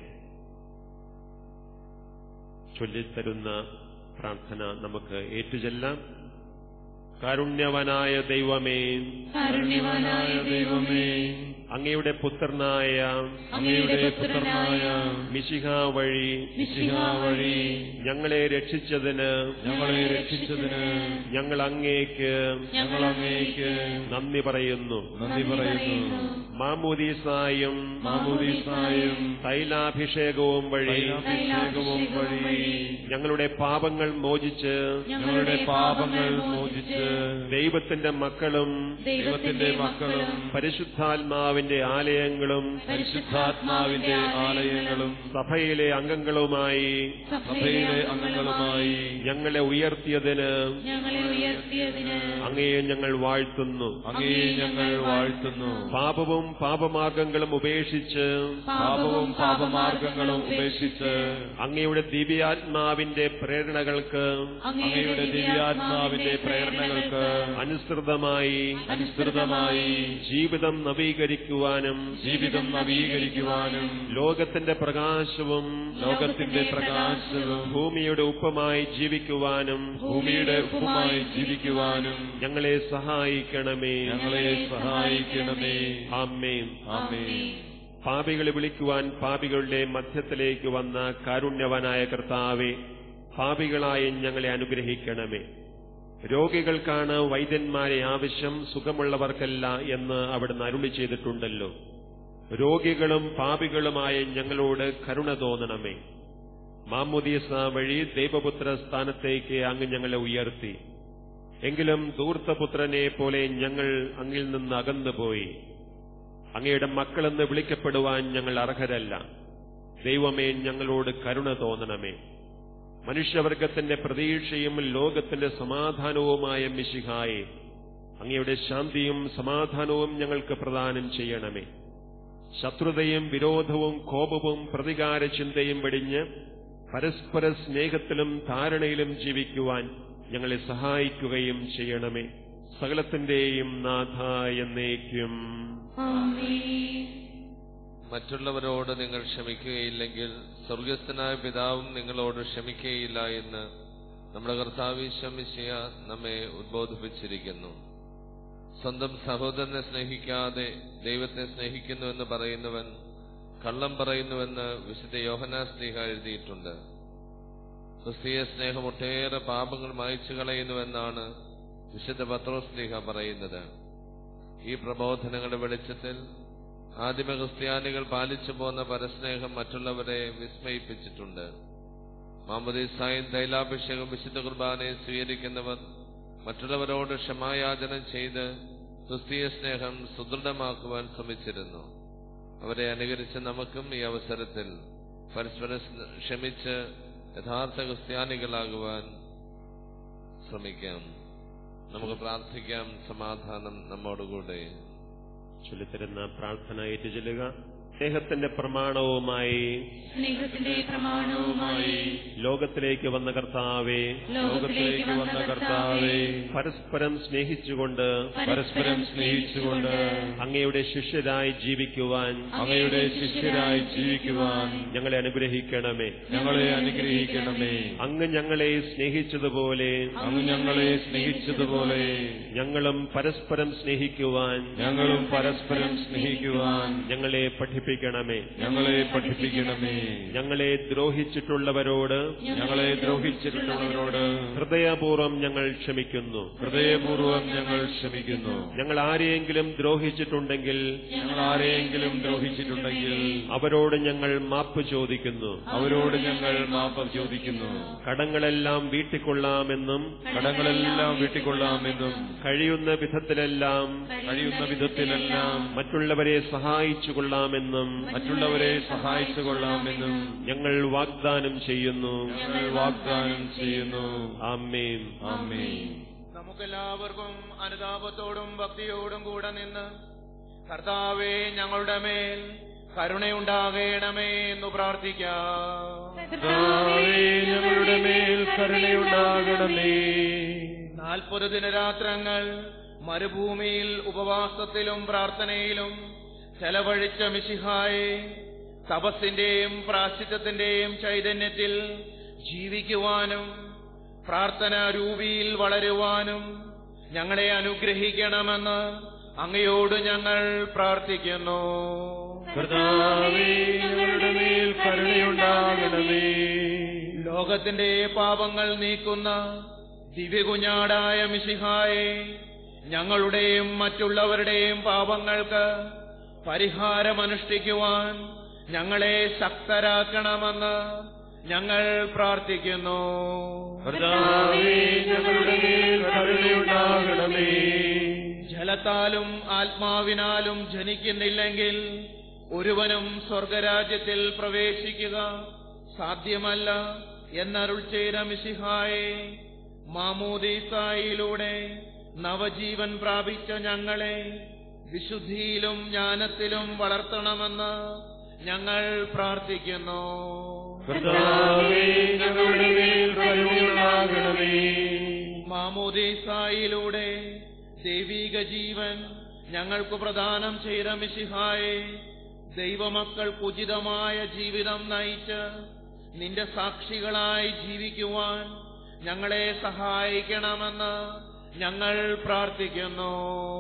ചൊല്ലിത്തരുന്ന പ്രാർത്ഥന നമുക്ക് ഏറ്റുചൊല്ലാം കാരുണ്യവനായ ദൈവമേ കാരുണ്യവാനായ ദൈവമേ അങ്ങയുടെ പുത്രനായ അങ്ങയുടെ പുത്രനായ മിശിഹ വഴി മിശിഹ വഴി ഞങ്ങളെ രക്ഷിച്ചതിന് ഞങ്ങളെ രക്ഷിച്ചതിന് ഞങ്ങൾ അങ്ങേക്ക് ഞങ്ങൾ അങ്ങേക്ക് നന്ദി പറയുന്നു നന്ദി പറയുന്നു മാമോദീസായും മാമോദീസായും തൈലാഭിഷേകവും വഴി തൈലാഭിഷേകവും വഴി ഞങ്ങളുടെ പാപങ്ങൾ മോചിച്ച് ഞങ്ങളുടെ പാപങ്ങൾ മോചിച്ച് ദൈവത്തിന്റെ മക്കളും ദൈവത്തിന്റെ മക്കളും പരിശുദ്ധാത്മാവിന്റെ പരിശുദ്ധാത്മാവിന്റെ ആലയങ്ങളും പരിശുദ്ധാത്മാവിന്റെ ആലയങ്ങളും സഭയിലെ അംഗങ്ങളുമായി സഭയിലെ അംഗങ്ങളുമായി ഞങ്ങളെ ഉയർത്തിയതിന് ഞങ്ങളെ ഉയർത്തിയതിന് അങ്ങയെ ഞങ്ങൾ വാഴ്ത്തുന്നു അങ്ങയെ ഞങ്ങൾ വാഴ്ത്തുന്നു പാപവും പാപമാർഗങ്ങളും ഉപേക്ഷിച്ച് പാപവും പാപമാർഗങ്ങളും ഉപേക്ഷിച്ച് അങ്ങയുടെ ദിവ്യാത്മാവിന്റെ പ്രേരണകൾക്ക് അങ്ങയുടെ ദിവ്യാത്മാവിന്റെ പ്രേരണകൾക്ക് അനുസൃതമായി അനുസൃതമായി ജീവിതം നവീകരിക്കുവാനും ജീവിതം നവീകരിക്കുവാനും ലോകത്തിന്റെ പ്രകാശവും ലോകത്തിന്റെ പ്രകാശവും ഭൂമിയുടെ ഉപ്പമായി ജീവിക്കുവാനും ഭൂമിയുടെ ഉപ്പുമായി ജീവിക്കുവാനും ഞങ്ങളെ സഹായിക്കണമേ ഞങ്ങളെ സഹായിക്കണമേ ആമേൻ ആമേൻ പാപികളെ വിളിക്കുവാൻ പാപികളുടെ മധ്യത്തിലേക്ക് വന്ന കാരുണ്യവനായ കർത്താവെ പാപികളായ ഞങ്ങളെ അനുഗ്രഹിക്കണമേ രോഗികൾക്കാണ് വൈദ്യന്മാരെ ആവശ്യം സുഖമുള്ളവർക്കല്ല എന്ന് അവിടുന്ന് അരുളി ചെയ്തിട്ടുണ്ടല്ലോ രോഗികളും പാപികളുമായ ഞങ്ങളോട് കരുണ തോന്നണമേ മാമുദീസ വഴി ദൈവപുത്ര സ്ഥാനത്തേക്ക് അങ്ങ് ഞങ്ങളെ ഉയർത്തി എങ്കിലും ധൂർത്തപുത്രനെ പോലെ ഞങ്ങൾ അങ്ങിൽ നിന്ന് അകന്നുപോയി അങ്ങയുടെ മക്കളെന്ന് വിളിക്കപ്പെടുവാൻ ഞങ്ങൾ അർഹരല്ല ദൈവമേ ഞങ്ങളോട് കരുണ തോന്നണമേ മനുഷ്യവർഗത്തിന്റെ പ്രതീക്ഷയും ലോകത്തിന്റെ സമാധാനവുമായ മിശിഹായെ അങ്ങയുടെ ശാന്തിയും സമാധാനവും ഞങ്ങൾക്ക് പ്രദാനം ചെയ്യണമേ ശത്രുതയും വിരോധവും കോപവും പ്രതികാര ചിന്തയും വെടിഞ്ഞ് പരസ്പര സ്നേഹത്തിലും ധാരണയിലും ജീവിക്കുവാൻ ഞങ്ങളെ സഹായിക്കുകയും ചെയ്യണമേ സകലത്തിന്റെയും നാഥ എന്നേക്കും ആമേൻ മറ്റുള്ളവരോട് നിങ്ങൾ ക്ഷമിക്കുകയില്ലെങ്കിൽ സ്വർഗസ്ഥനായ പിതാവും നിങ്ങളോട് ക്ഷമിക്കുകയില്ല എന്ന് നമ്മുടെ കർത്താവ് ശമിശയ നമ്മെ ഉദ്ബോധിപ്പിച്ചിരിക്കുന്നു സ്വന്തം സഹോദരനെ സ്നേഹിക്കാതെ ദൈവത്തെ സ്നേഹിക്കുന്നുവെന്ന് പറയുന്നവൻ കള്ളം പറയുന്നുവെന്ന് വിശുദ്ധ യോഹനാ സ്നേഹ എഴുതിയിട്ടുണ്ട് ക്രിസ്തീയ സ്നേഹം ഒട്ടേറെ പാപങ്ങൾ മായ്ച്ചു കളയുന്നുവെന്നാണ് വിശുദ്ധ പത്രോസ്ലീഹ പറയുന്നത് ഈ പ്രബോധനങ്ങളുടെ വെളിച്ചത്തിൽ ആദിമ ക്രിസ്ത്യാനികൾ പാലിച്ചു പോന്ന പരസ്നേഹം മറ്റുള്ളവരെ വിസ്മയിപ്പിച്ചിട്ടുണ്ട് മാമദീസായും തൈലാഭിഷേകം വിശുദ്ധ കുർബാനയെ സ്വീകരിക്കുന്നവർ മറ്റുള്ളവരോട് ക്ഷമായാചനം ചെയ്ത് ക്രിസ്തീയ സ്നേഹം സുദൃഢമാക്കുവാൻ ശ്രമിച്ചിരുന്നു അവരെ അനുകരിച്ച് നമുക്കും ഈ അവസരത്തിൽ പരസ്പരം സ്ന- ക്ഷമിച്ച് യഥാർത്ഥ ക്രിസ്ത്യാനികളാകുവാൻ ശ്രമിക്കാം നമുക്ക് പ്രാർത്ഥിക്കാം സമാധാനം നമ്മോടുകൂടെ ചൊല്ലിത്തരുന്ന പ്രാർത്ഥന ഏറ്റു ചെല്ലുക സ്നേഹത്തിന്റെ പ്രമാണവുമായി സ്നേഹത്തിന്റെ പ്രമാണവുമായി ലോകത്തിലേക്ക് വന്ന കർത്താവെ ലോകത്തിലേക്ക് വന്ന കർത്താവേ പരസ്പരം സ്നേഹിച്ചുകൊണ്ട് പരസ്പരം സ്നേഹിച്ചുകൊണ്ട് അങ്ങയുടെ ശിഷ്യരായി ജീവിക്കുവാൻ അങ്ങയുടെ ശിഷ്യരായി ജീവിക്കുവാൻ ഞങ്ങളെ അനുഗ്രഹിക്കണമേ ഞങ്ങളെ അനുഗ്രഹിക്കണമേ അങ്ങ് ഞങ്ങളെ സ്നേഹിച്ചതുപോലെ അങ്ങ് ഞങ്ങളെ സ്നേഹിച്ചതുപോലെ ഞങ്ങളും പരസ്പരം സ്നേഹിക്കുവാൻ ഞങ്ങളും പരസ്പരം സ്നേഹിക്കുവാൻ ഞങ്ങളെ പഠിപ്പിക്കണമേ ഞങ്ങളെ പഠിപ്പിക്കണമേ ഞങ്ങളെ ദ്രോഹിച്ചിട്ടുള്ളവരോട് ഞങ്ങളെ ദ്രോഹിച്ചിട്ടുള്ളവരോട് ഹൃദയപൂർവ്വം ഞങ്ങൾ ക്ഷമിക്കുന്നു ഹൃദയപൂർവ്വം ഞങ്ങൾ ക്ഷമിക്കുന്നു ഞങ്ങൾ ആരെയെങ്കിലും ദ്രോഹിച്ചിട്ടുണ്ടെങ്കിൽ ഞങ്ങൾ ആരെയെങ്കിലും ദ്രോഹിച്ചിട്ടുണ്ടെങ്കിൽ അവരോട് ഞങ്ങൾ മാപ്പ് ചോദിക്കുന്നു അവരോട് ഞങ്ങൾ മാപ്പ് ചോദിക്കുന്നു കടങ്ങളെല്ലാം വീട്ടിക്കൊള്ളാമെന്നും കടങ്ങളെല്ലാം വീട്ടിക്കൊള്ളാമെന്നും കഴിയുന്ന വിധത്തിലെല്ലാം കഴിയുന്ന വിധത്തിലെല്ലാം മറ്റുള്ളവരെ സഹായിച്ചു കൊള്ളാമെന്നും മറ്റുള്ളവരെ സഹായിച്ചു കൊള്ളാമെന്നും ഞങ്ങൾ വാഗ്ദാനം ചെയ്യുന്നു ഞങ്ങൾ വാഗ്ദാനം ചെയ്യുന്നു ആമേൻ ആമേൻ നമുക്കെല്ലാവർക്കും അനുതാപത്തോടും ഭക്തിയോടും കൂടെ നിന്ന് കർത്താവെ ഞങ്ങളുടെ മേൽ കരുണയുണ്ടാകണമേ എന്ന് പ്രാർത്ഥിക്കാം കർത്താവേ, ഞങ്ങളുടെ മേൽ കരുണയുണ്ടാകണമേ നാൽപ്പത് ദിനരാത്രങ്ങൾ മരുഭൂമിയിൽ ഉപവാസത്തിലും പ്രാർത്ഥനയിലും ചെലവഴിച്ച മിശിഹായെ തപസ്സിന്റെയും പ്രാശ്ചിത്തത്തിന്റെയും ചൈതന്യത്തിൽ ജീവിക്കുവാനും പ്രാർത്ഥന രൂപിയിൽ വളരുവാനും ഞങ്ങളെ അനുഗ്രഹിക്കണമെന്ന് അങ്ങയോട് ഞങ്ങൾ പ്രാർത്ഥിക്കുന്നു കർത്താവേ ഞങ്ങളുടെ മേൽ കരുണയുണ്ടാകണമേ ലോകത്തിന്റെ പാപങ്ങൾ നീക്കുന്ന ദിവ്യകുഞ്ഞാടായ മിശിഹായെ ഞങ്ങളുടെയും മറ്റുള്ളവരുടെയും പാപങ്ങൾക്ക് പരിഹാരമനുഷ്ഠിക്കുവാൻ ഞങ്ങളെ ശക്തരാക്കണമെന്ന് ഞങ്ങൾ പ്രാർത്ഥിക്കുന്നു കർത്താവേ ഞങ്ങളുടെ മേൽ കരുണയുണ്ടാകണമേ ജലത്താൽ ജനനത്താലും ആത്മാവിനാലും ജനിക്കുന്നില്ലെങ്കിൽ ഒരുവനും സ്വർഗരാജ്യത്തിൽ പ്രവേശിക്കുക സാധ്യമല്ല എന്നരുൾ ചെയ്ത മിശിഹായെ മാമോദീസായിലൂടെ നവജീവൻ പ്രാപിച്ച ഞങ്ങളെ വിശുദ്ധിയിലും ജ്ഞാനത്തിലും വളർത്തണമെന്ന് ഞങ്ങൾ പ്രാർത്ഥിക്കുന്നു കർത്താവേ ഞങ്ങളുടെ മേൽ കരുണയുണ്ടാകണമേ മാമോദീസായിലൂടെ ദൈവീക ജീവൻ ഞങ്ങൾക്ക് പ്രദാനം ചെയ്ത മിശിഹായെ ദൈവമക്കൾക്ക് ഉചിതമായ ജീവിതം നയിച്ച് നിന്റെ സാക്ഷികളായി ജീവിക്കുവാൻ ഞങ്ങളെ സഹായിക്കണമെന്ന് ഞങ്ങൾ പ്രാർത്ഥിക്കുന്നു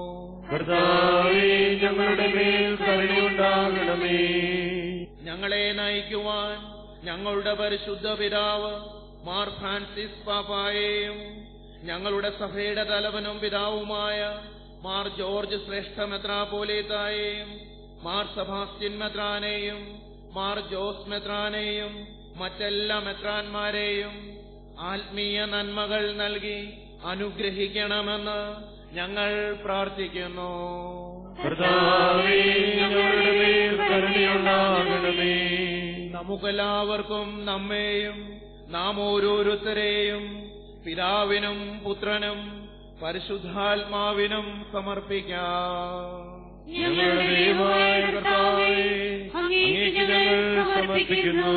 കർത്താവേ ഞങ്ങളുടെ മേൽ കരുണയുണ്ടാകണമേ ഞങ്ങളെ നയിക്കുവാൻ ഞങ്ങളുടെ പരിശുദ്ധ പിതാവ് മാർ ഫ്രാൻസിസ് പാപ്പായെയും ഞങ്ങളുടെ സഭയുടെ തലവനും പിതാവുമായ മാർ ജോർജ് ശ്രേഷ്ഠ മെത്രാപോലീത്തായെയും മാർ സഭാസ്റ്റിൻ മെത്രാനെയും മാർ ജോസ് മെത്രാനെയും മറ്റെല്ലാ മെത്രാന്മാരെയും ആത്മീയ നന്മകൾ നൽകി അനുഗ്രഹിക്കണമെന്ന് ഞങ്ങൾ പ്രാർത്ഥിക്കുന്നു കർത്താവേ ഞങ്ങളുടെ മേൽ കരുണയുണ്ടാകണമേ നമുക്കെല്ലാവർക്കും നമ്മെയും നാം ഓരോരുത്തരെയും പിതാവിനും പുത്രനും പരിശുദ്ധാത്മാവിനും സമർപ്പിക്കാം ഞങ്ങളുടെ ദൈവമായ കർത്താവേ അങ്ങേക്ക് ഞങ്ങൾ സമർപ്പിക്കുന്നു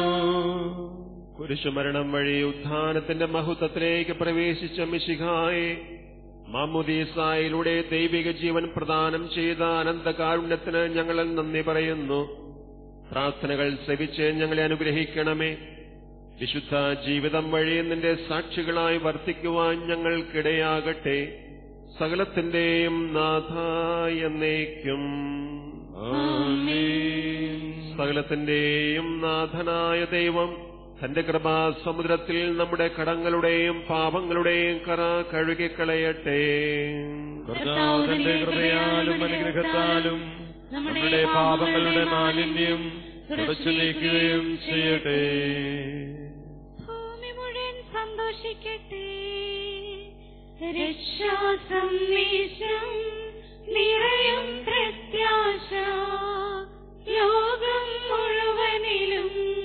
കുരിശുമരണം വഴി ഉത്ഥാനത്തിന്റെ മഹത്വത്തിലേക്ക് പ്രവേശിച്ച മിശിഹായെ മാമുദീസായിലൂടെ ദൈവിക ജീവൻ പ്രദാനം ചെയ്ത അനന്തകാരുണ്യത്തിന് ഞങ്ങൾ നന്ദി പറയുന്നു പ്രാർത്ഥനകൾ ശ്രവിച്ച് ഞങ്ങളെ അനുഗ്രഹിക്കണമേ വിശുദ്ധ ജീവിതം വഴി നിന്റെ സാക്ഷികളായി വർത്തിക്കുവാൻ ഞങ്ങൾക്കിടയാകട്ടെ സകലത്തിന്റെയും നാഥ എന്നേക്കും സകലത്തിന്റെയും നാഥനായ ദൈവം തന്റെ കൃപാസമുദ്രത്തിൽ നമ്മുടെ കടങ്ങളുടെയും പാപങ്ങളുടെയും കറ കഴുകിക്കളയട്ടെ കർത്താവ് തന്റെ കൃപയാലും അനുഗ്രഹത്താലും നമ്മുടെ പാപങ്ങളുടെ മാലിന്യം തുടച്ചു നീക്കുകയും ചെയ്യട്ടെ ഭൂമി മുഴുവൻ സന്തോഷിക്കട്ടെ രക്ഷാസന്ദേശം നിറയും പ്രത്യാശ ലോകം മുഴുവനിലും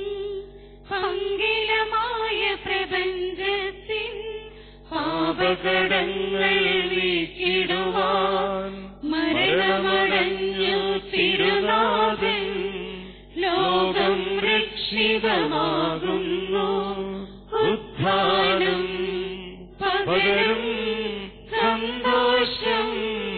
പങ്കിലമായ പ്രപഞ്ചത്തിൻ പാപകടങ്ങൾ നീക്കിടുവാൻ മരണമടഞ്ഞു തിരുനാഥൻ ലോകം രക്ഷിതമാകുന്നു ഉത്ഥാനം പകരും സന്തോഷം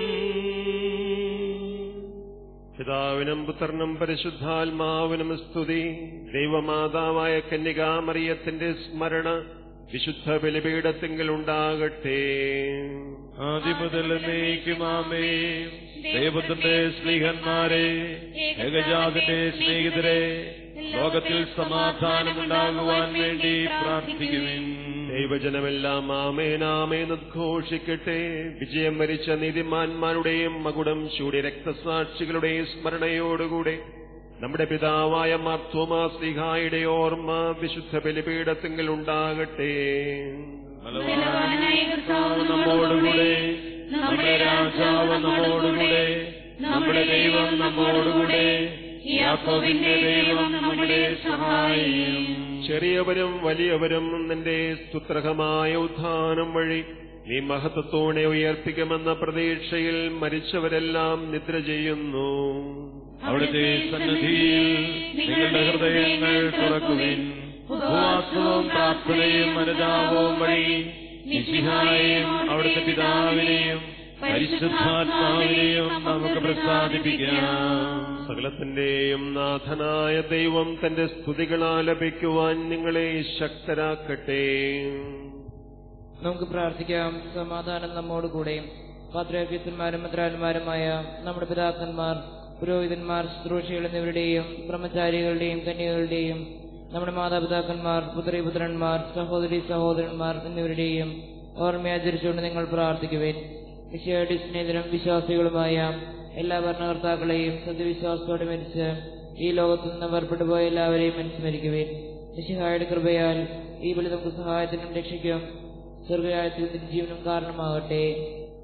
പിതാവിനും പുത്രനും പരിശുദ്ധാത്മാവിനും സ്തുതി ദൈവമാതാവായ കന്യകാമറിയത്തിന്റെ സ്മരണ വിശുദ്ധ ബലിപീഠത്തിങ്കിൽ ഉണ്ടാകട്ടെ ആദ്യം മുതൽ എന്നേക്കുമാമേ ദൈവത്തിന്റെ സ്നേഹന്മാരെ ഏകജാതിന്റെ സ്നേഹിതരെ ലോകത്തിൽ സമാധാനമുണ്ടാകുവാൻ വേണ്ടി പ്രാർത്ഥിക്കുവിൻ ദൈവജനമെല്ലാം ആമേനാമേന്ന് ഉദ്ഘോഷിക്കട്ടെ വിജയം വരിച്ച നീതിമാന്മാരുടെയും മകുടം ചൂടി രക്തസാക്ഷികളുടെയും സ്മരണയോടുകൂടെ നമ്മുടെ പിതാവായ മാർത്തോമാ ശ്രീഹായുടെ ഓർമ്മ വിശുദ്ധ ബലിപീഠത്തിങ്കിൽ ഉണ്ടാകട്ടെ ബലവാനായ കർത്താവ് നമ്മോടുകൂടെ നമ്മുടെ രാജാവ് നമ്മോടുകൂടെ നമ്മുടെ ദൈവം നമ്മോടുകൂടെ യാക്കോബിന്റെ ദൈവം നമ്മുടെ സഹായിയും ചെറിയവരും വലിയവരും നിന്റെ സ്തുത്രഹമായ ഉത്ഥാനം വഴി നീ മഹത്വത്തോടെ ഉയർപ്പിക്കുമെന്ന പ്രതീക്ഷയിൽ മരിച്ചവരെല്ലാം നിദ്ര ചെയ്യുന്നു അവിടുത്തെ സന്നിധിയിൽ നിങ്ങളുടെ ഹൃദയങ്ങൾ തുറക്കുവിൻ ഉപവാസവും പ്രാർത്ഥനയും അനുതാപവും വഴി നിശിഹായെയും അവിടുത്തെ പിതാവിനെയും പരിശുദ്ധാത്മാവിനെയും നമുക്ക് പ്രസാദിപ്പിക്കാം സകലത്തിന്റെയും നാഥനായ ദൈവം തന്റെ സ്തുതികളാലപിക്കുവാൻ നിങ്ങളെ ശക്തരാക്കട്ടെ നമുക്ക് പ്രാർത്ഥിക്കാം സമാധാനം നമ്മോടുകൂടെ പാത്രാഭ്യസ്ഥന്മാരും മന്ത്രാന്മാരുമായ നമ്മുടെ പിതാക്കന്മാർ പുരോഹിതന്മാർ ശുശ്രൂഷകൾ എന്നിവരുടെയും ബ്രഹ്മചാരികളുടെയും കന്യകളുടെയും നമ്മുടെ മാതാപിതാക്കന്മാർ പുത്രിപുത്രന്മാർ സഹോദരി സഹോദരന്മാർ എന്നിവരുടെയും ഓർമ്മയാചരിച്ചുകൊണ്ട് നിങ്ങൾ പ്രാർത്ഥിക്കുവേൻ വിഷയയുടെ സ്നേഹിതരും വിശ്വാസികളുമായ എല്ലാ ഭരണകർത്താക്കളെയും സത്യവിശ്വാസത്തോടെ മരിച്ച് ഈ ലോകത്തു നിന്ന് വേർപെട്ടു പോയ എല്ലാവരെയും അനുസ്മരിക്കുവേൻ വിശുഹായുടെ കൃപയാൽ ഈ ബലി നമുക്ക് സഹായത്തിനും രക്ഷയ്ക്കും സ്വർഗരാജ്യത്തിൽ ജീവനും കാരണമാകട്ടെ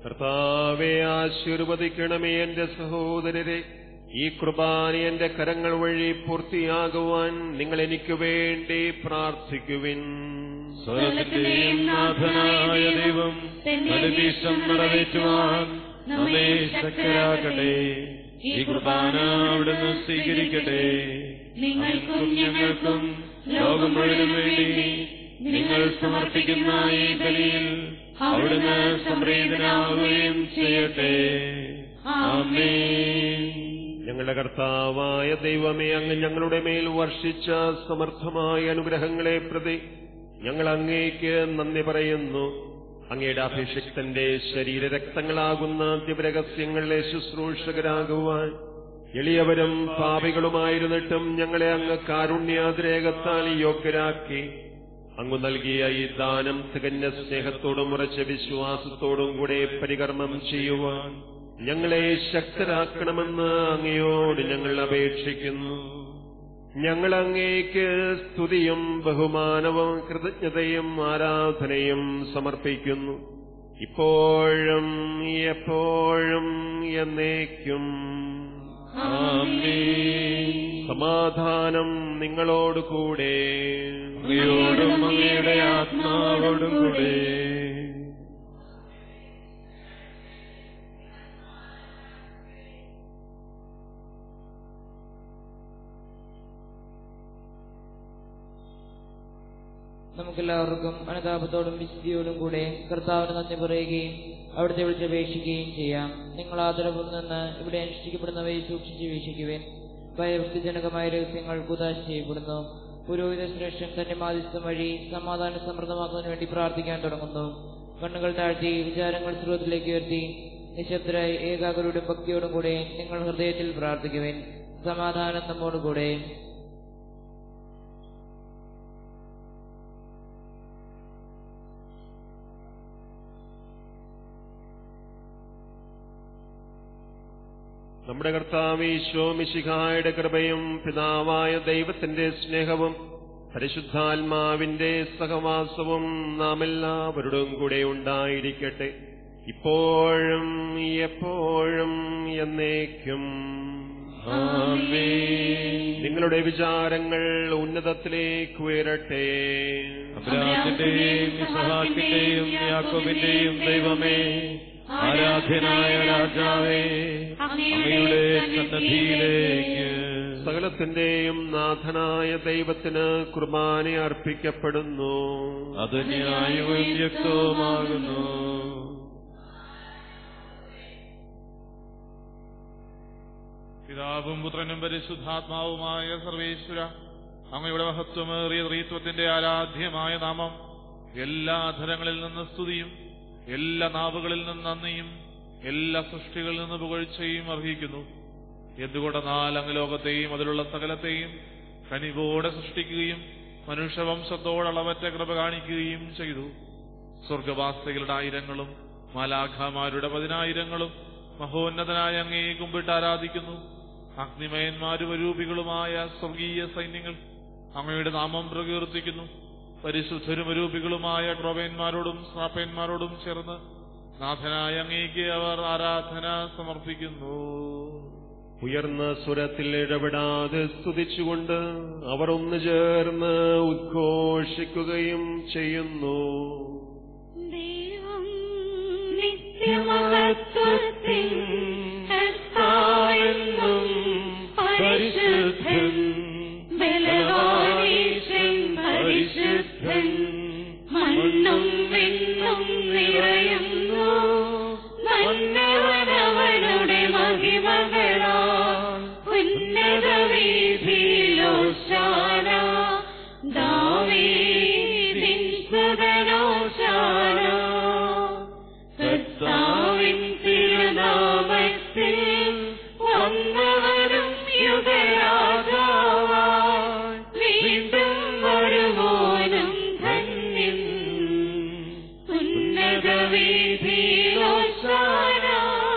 കർത്താവെ ആശീർവദിക്കണമേ എന്റെ സഹോദരരെ ഈ കുർബാന എന്റെ കരങ്ങൾ വഴി പൂർത്തിയാകുവാൻ നിങ്ങൾ എനിക്ക് വേണ്ടി പ്രാർത്ഥിക്കുവിൻ സ്വർഗത്തിന്റെയും നാഥനായ ദൈവം ബലിപീഠം നിറവേറ്റുവാൻ നമ്മെ ശക്തരാക്കട്ടെ ഈ കുർബാന അവിടുന്ന് സ്വീകരിക്കട്ടെ നിങ്ങൾക്കും ഞങ്ങൾക്കും ലോകം മുഴുവനും വേണ്ടി നിങ്ങൾ സമർപ്പിക്കുന്ന ഈ ബലിയിൽ അവിടുന്ന് സംപ്രീതനാവുകയും ചെയ്യട്ടെ ആമേൻ ഞങ്ങളുടെ കർത്താവായ ദൈവമേ അങ്ങ് ഞങ്ങളുടെ മേൽ വർഷിച്ച സമർത്ഥമായ അനുഗ്രഹങ്ങളെ പ്രതി ഞങ്ങൾ അങ്ങേക്ക് നന്ദി പറയുന്നു അങ്ങയുടെ അഭിഷിക്തന്റെ ശരീരരക്തങ്ങളാകുന്ന ദിവരഹസ്യങ്ങളിലെ ശുശ്രൂഷകരാകുവാൻ എളിയവരും പാപികളുമായിരുന്നിട്ടും ഞങ്ങളെ അങ്ങ് കാരുണ്യാതിരേകത്താൽ യോഗ്യരാക്കി അങ്ങ് നൽകിയ ഈ ദാനം തികഞ്ഞ സ്നേഹത്തോടും ഉറച്ച വിശ്വാസത്തോടും കൂടെ പരികർമ്മം ചെയ്യുവാൻ ഞങ്ങളെ ശക്തരാക്കണമെന്ന് അങ്ങയോട് ഞങ്ങൾ അപേക്ഷിക്കുന്നു ഞങ്ങൾ അങ്ങേക്ക് സ്തുതിയും ബഹുമാനവും കൃതജ്ഞതയും ആരാധനയും സമർപ്പിക്കുന്നു ഇപ്പോഴും എപ്പോഴും എന്നേക്കും ആമേൻ സമാധാനം നിങ്ങളോട് കൂടെ അങ്ങയോടും അങ്ങയുടെ ആത്മാവോടും കൂടെ നമുക്കെല്ലാവർക്കും അനുതാപത്തോടും വിശുദ്ധിയോടും കൂടെ കർത്താവിന് നന്ദി പറയുകയും അവിടുത്തെ വിളിച്ചപേക്ഷിക്കുകയും ചെയ്യാം നിങ്ങൾ ആദരവിൽ നിന്ന് ഇവിടെ അനുഷ്ഠിക്കപ്പെടുന്നവയെ സൂക്ഷിച്ച് വീക്ഷിക്കുവിൻ ഭയഭക്തിജനകമായ രഹസ്യങ്ങൾ കുതാശ ചെയ്യപ്പെടുന്നു പുരോഹിത ശ്രേഷ്ഠൻ തന്റെ മാധ്യസ്ഥം വഴി സമാധാനം സമൃദ്ധമാക്കുന്നതിന് വേണ്ടി പ്രാർത്ഥിക്കാൻ തുടങ്ങുന്നു കണ്ണുകൾ താഴ്ത്തി വിചാരങ്ങൾ സ്രോതത്തിലേക്ക് ഉയർത്തി നിശബ്ദരായി ഏകാഗ്രയോടും ഭക്തിയോടും കൂടെ നിങ്ങൾ ഹൃദയത്തിൽ പ്രാർത്ഥിക്കുവിൻ സമാധാനം നമ്മോടുകൂടെ നമ്മുടെ കർത്താവ് ഈശോമിശിഹായുടെ കൃപയും പിതാവായ ദൈവത്തിന്റെ സ്നേഹവും പരിശുദ്ധാത്മാവിന്റെ സഹവാസവും നാം എല്ലാവരോടും കൂടെ ഉണ്ടായിരിക്കട്ടെ ഇപ്പോഴും എപ്പോഴും എന്നേക്കും ആമേൻ നിങ്ങളുടെ വിചാരങ്ങൾ ഉന്നതത്തിലേക്ക് ഉയരട്ടെ അബ്രാഹത്തിന്റെയും ഇസഹാക്കിന്റെയും യാക്കോബിന്റെയും ദൈവമേ ആരാധ്യനായ രാജാവേ അങ്ങയുടെ സന്നദ്ധിയിലേക്ക് സകലത്തിന്റെയും നാഥനായ ദൈവത്തിന് കുർബാന അർപ്പിക്കപ്പെടുന്നു അത് ന്യായവും യുക്തവുമാകുന്നു പിതാവും പുത്രനും പരിശുദ്ധാത്മാവുമായ സർവേശ്വര അങ്ങയുടെ മഹത്വമേറിയ റീത്വത്തിന്റെ ആരാധ്യമായ നാമം എല്ലാ അധരങ്ങളിൽ നിന്ന് സ്തുതിയും എല്ലാ നാവുകളിൽ നിന്ന് നന്ദിയും എല്ലാ സൃഷ്ടികളിൽ നിന്ന് പുകഴ്ചയും അർഹിക്കുന്നു എന്തുകൊണ്ടെന്നാൽ അങ്ങ് ലോകത്തെയും അതിലുള്ള സകലത്തെയും കനിവോടെ സൃഷ്ടിക്കുകയും മനുഷ്യവംശത്തോട് അളവറ്റ കൃപ കാണിക്കുകയും ചെയ്തു സ്വർഗവാസികളുടെ ആയിരങ്ങളും മാലാഖമാരുടെ പതിനായിരങ്ങളും മഹോന്നതനായ അങ്ങേ കുമ്പിട്ട് ആരാധിക്കുന്നു അഗ്നിമയന്മാരും അരൂപികളുമായ സ്വർഗീയ സൈന്യങ്ങൾ അങ്ങയുടെ നാമം പ്രകീർത്തിക്കുന്നു പരിശുദ്ധരും അരൂപികളുമായ ക്രോപന്മാരോടും സ്നാപ്പന്മാരോടും ചേർന്ന് നാഥനായ അങ്ങേക്ക് അവർ ആരാധന സമർപ്പിക്കുന്നു ഉയർന്ന സ്വരത്തിൽ ഇടപെടാതെ സ്തുതിച്ചുകൊണ്ട് അവർ ഒന്നു ചേർന്ന് ഉദ്ഘോഷിക്കുകയും ചെയ്യുന്നു ദൈവം നിത്യമഹത്വത്തിൻ കർത്താവെന്നും പരിശുദ്ധൻ ബലവാനീശൻ പരിശുദ്ധൻ മണ്ണും വിണ്ണും നിറയുന്നു മന്നവനവനുടെ മഹിമകളാ ഉന്നത വീതിയിലോശാന ദാവീദിൻ സുതനോശാന കർത്താവിൻ തിരുനാമത്തിൽ വന്നവരും യുഗരാജാവാൻ വീണ്ടും വരുവോനും ധന്യൻ ഉന്നത വീതിയിലോശാന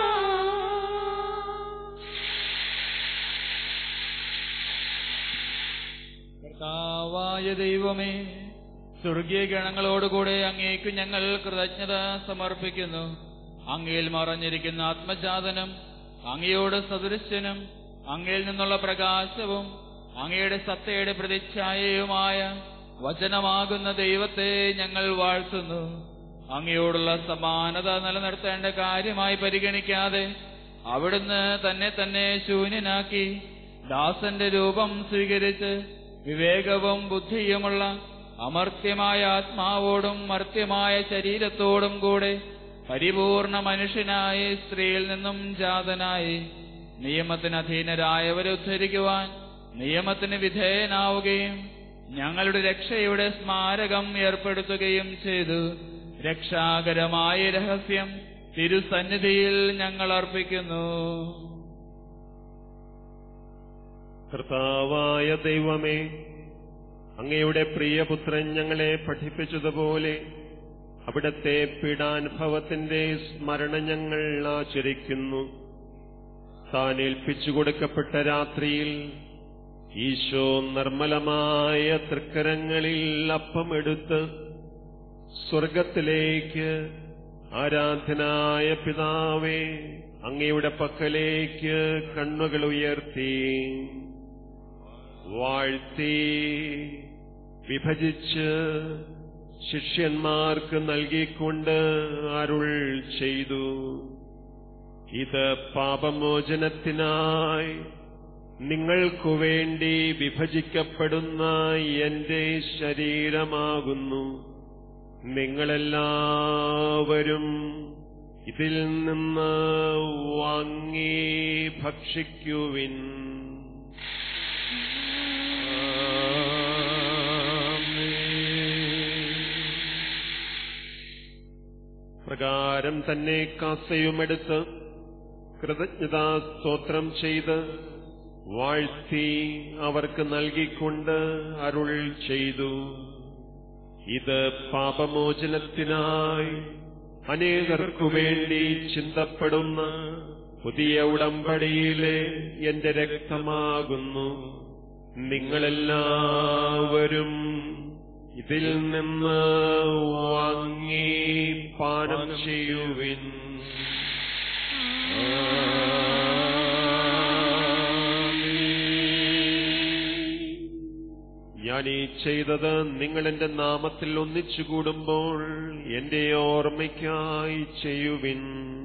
കർത്താവായ ദൈവമേ സ്വർഗീയ ഗണങ്ങളോടുകൂടെ അങ്ങേക്ക് ഞങ്ങൾ കൃതജ്ഞത സമർപ്പിക്കുന്നു അങ്ങയിൽ മറഞ്ഞിരിക്കുന്ന ആത്മജാതനും അങ്ങയോട് സദൃശ്യനും അങ്ങയിൽ നിന്നുള്ള പ്രകാശവും അങ്ങയുടെ സത്തയുടെ പ്രതിച്ഛായയുമായ വചനമാകുന്ന ദൈവത്തെ ഞങ്ങൾ വാഴ്ത്തുന്നു അങ്ങയോടുള്ള സമാനത നിലനിർത്തേണ്ട കാര്യമായി പരിഗണിക്കാതെ അവിടുന്ന് തന്നെ തന്നെ ശൂന്യനാക്കി ദാസന്റെ രൂപം സ്വീകരിച്ച് വിവേകവും ബുദ്ധിയുമുള്ള അമർത്യമായ ആത്മാവോടും മർത്യമായ ശരീരത്തോടും കൂടെ പരിപൂർണ മനുഷ്യനായി സ്ത്രീയിൽ നിന്നും ജാതനായി നിയമത്തിന് അധീനരായവരെ ഉദ്ധരിക്കുവാൻ നിയമത്തിന് വിധേയനാവുകയും ഞങ്ങളുടെ രക്ഷയുടെ സ്മാരകം ഏർപ്പെടുത്തുകയും ചെയ്തു രക്ഷാകരമായ രഹസ്യം തിരുസന്നിധിയിൽ ഞങ്ങൾ അർപ്പിക്കുന്നു കർത്താവായ ദൈവമേ അങ്ങയുടെ പ്രിയപുത്രൻ ഞങ്ങളെ പഠിപ്പിച്ചതുപോലെ അവിടത്തെ പീഡാനുഭവത്തിന്റെ സ്മരണ ഞങ്ങൾ ആചരിക്കുന്നു താൻ ഏൽപ്പിച്ചു കൊടുക്കപ്പെട്ട രാത്രിയിൽ ഈശോ നിർമ്മലമായ തൃക്കരങ്ങളിൽ അപ്പമെടുത്ത് സ്വർഗത്തിലേക്ക് ആരാധനായ പിതാവേ അങ്ങയുടെ പക്കലേക്ക് കണ്ണുകൾ ഉയർത്തി വാഴ്ത്തി വിഭജിച്ച് ശിഷ്യന്മാർക്ക് നൽകിക്കൊണ്ട് അരുൾ ചെയ്തു ഇത് പാപമോചനത്തിനായി നിങ്ങൾക്കു വേണ്ടി വിഭജിക്കപ്പെടുന്ന എന്റെ ശരീരമാകുന്നു നിങ്ങളെല്ലാവരും ഇതിൽ നിന്ന് വാങ്ങി ഭക്ഷിക്കുവിൻ പ്രകാരം തന്നെ കാസയുമെടുത്ത് കൃതജ്ഞതാ സ്തോത്രം ചെയ്ത് വാഴ്ത്തി അവർക്ക് നൽകിക്കൊണ്ട് അരുൾ ചെയ്തു ഇത് പാപമോചനത്തിനായി അനേകർക്കു വേണ്ടി ചിന്തപ്പെടുന്ന പുതിയ ഉടമ്പടിയിലെ എന്റെ രക്തമാകുന്നു നിങ്ങളെല്ലാവരും ഇതിൽ നിന്ന് വാങ്ങി പാനം ചെയ്യുവിൻ ഞാൻ ഈ ചെയ്തത് നിങ്ങൾ എന്റെ നാമത്തിൽ ഒന്നിച്ചു കൂടുമ്പോൾ എന്റെ ഓർമ്മയ്ക്കായി ചെയ്യുവിൻ